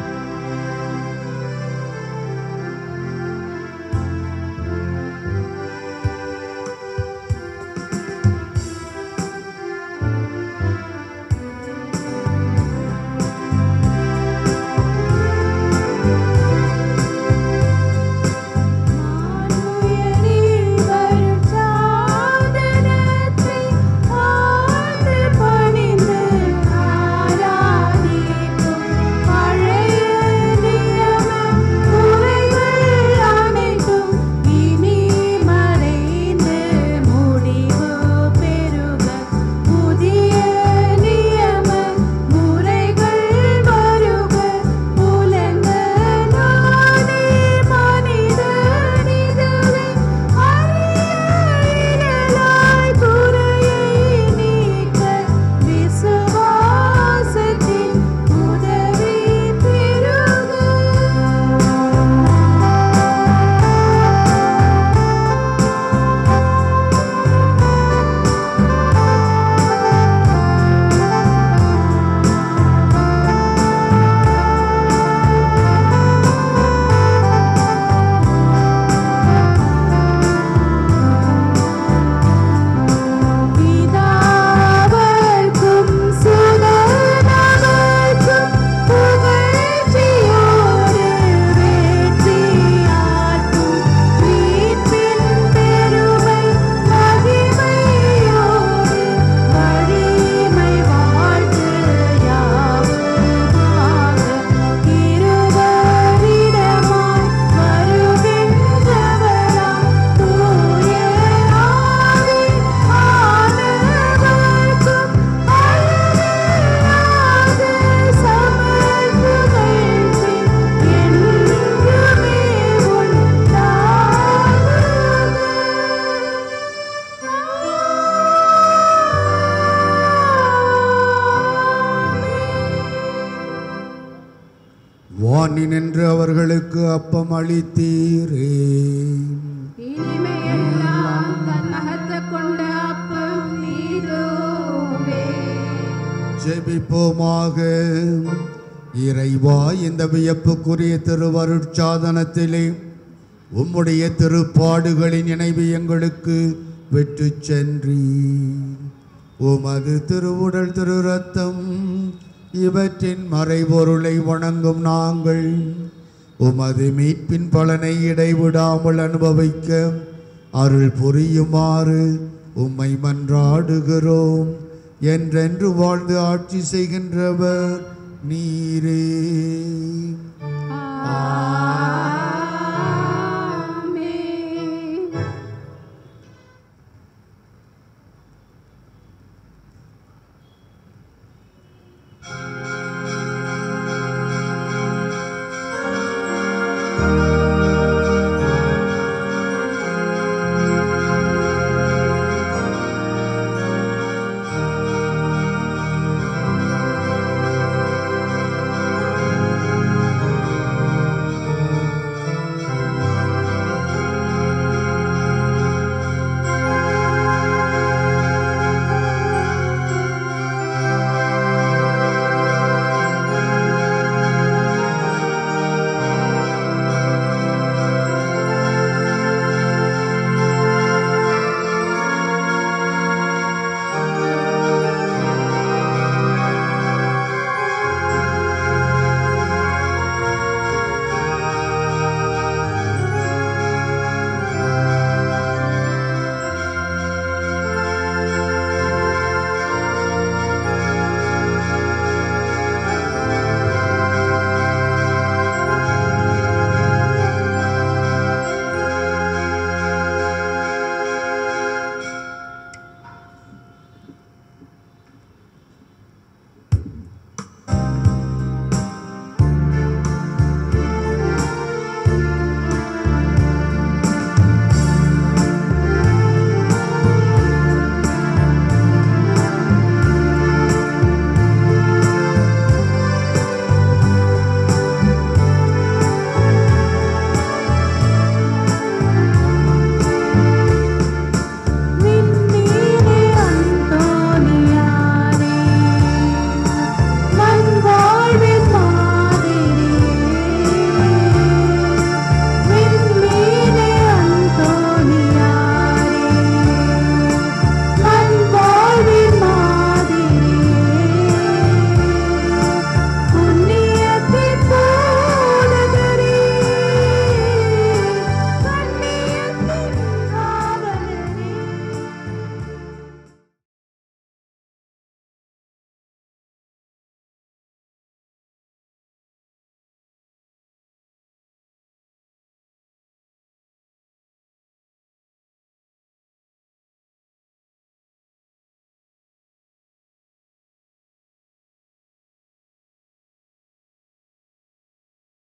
மானுயரில் வரும் சாதனத்தை ஆழ்ந்து பணிந்து ஆராதிக்கும் பழைய நியம முறைகள் அனைத்தும் இனி மறைந்து முடிவு பெறுக புதிய நியம முறைகள் வருக உலக நாடே மனிதனிதுவே அறியலாய் குறையை நீக்க விசுவாசத்தின் உதவி பிதாவர்க்கும் சுதனவர்க்கும் புகழ்ச்சியோடு வெற்றியாற்றும் மீட்பின் பெருமை மகிமையோடு வலிமை வாழ்த்து யாவுமாக இருவரிடமாய் வருகின்றவராம் தூய ஆவி ஆனவர்க்கும் அழிவில்லாத சமர்ப்புகழ்ச்சி என்றுமே வாணி நின்று அவர்களுக்கு அப்பம் அளித்தீரே இனிமையெல்லாம் தன்னகத்தை கொண்ட அப்பம் நீதுவே ஜெபிப்போமாக இறைவா இந்த வியப்புக்குரிய திருவருட்சாதனத்திலே உம்முடைய திருப்பாடுகளின் நினைவு எங்களுக்கு விட்டு சென்றி உமது திருவுடல் திரு ரத்தம் இவற்றின் மறைபொருளை வணங்கும் நாங்கள் உமது மீட்பின் பலனை இடைவிடாமல் அனுபவிக்க அருள் புரியுமாறு உம்மை மன்றாடுகிறோம் என்றென்று வாழ்ந்து ஆட்சி செய்கின்றவர் நீரே ஆமென்.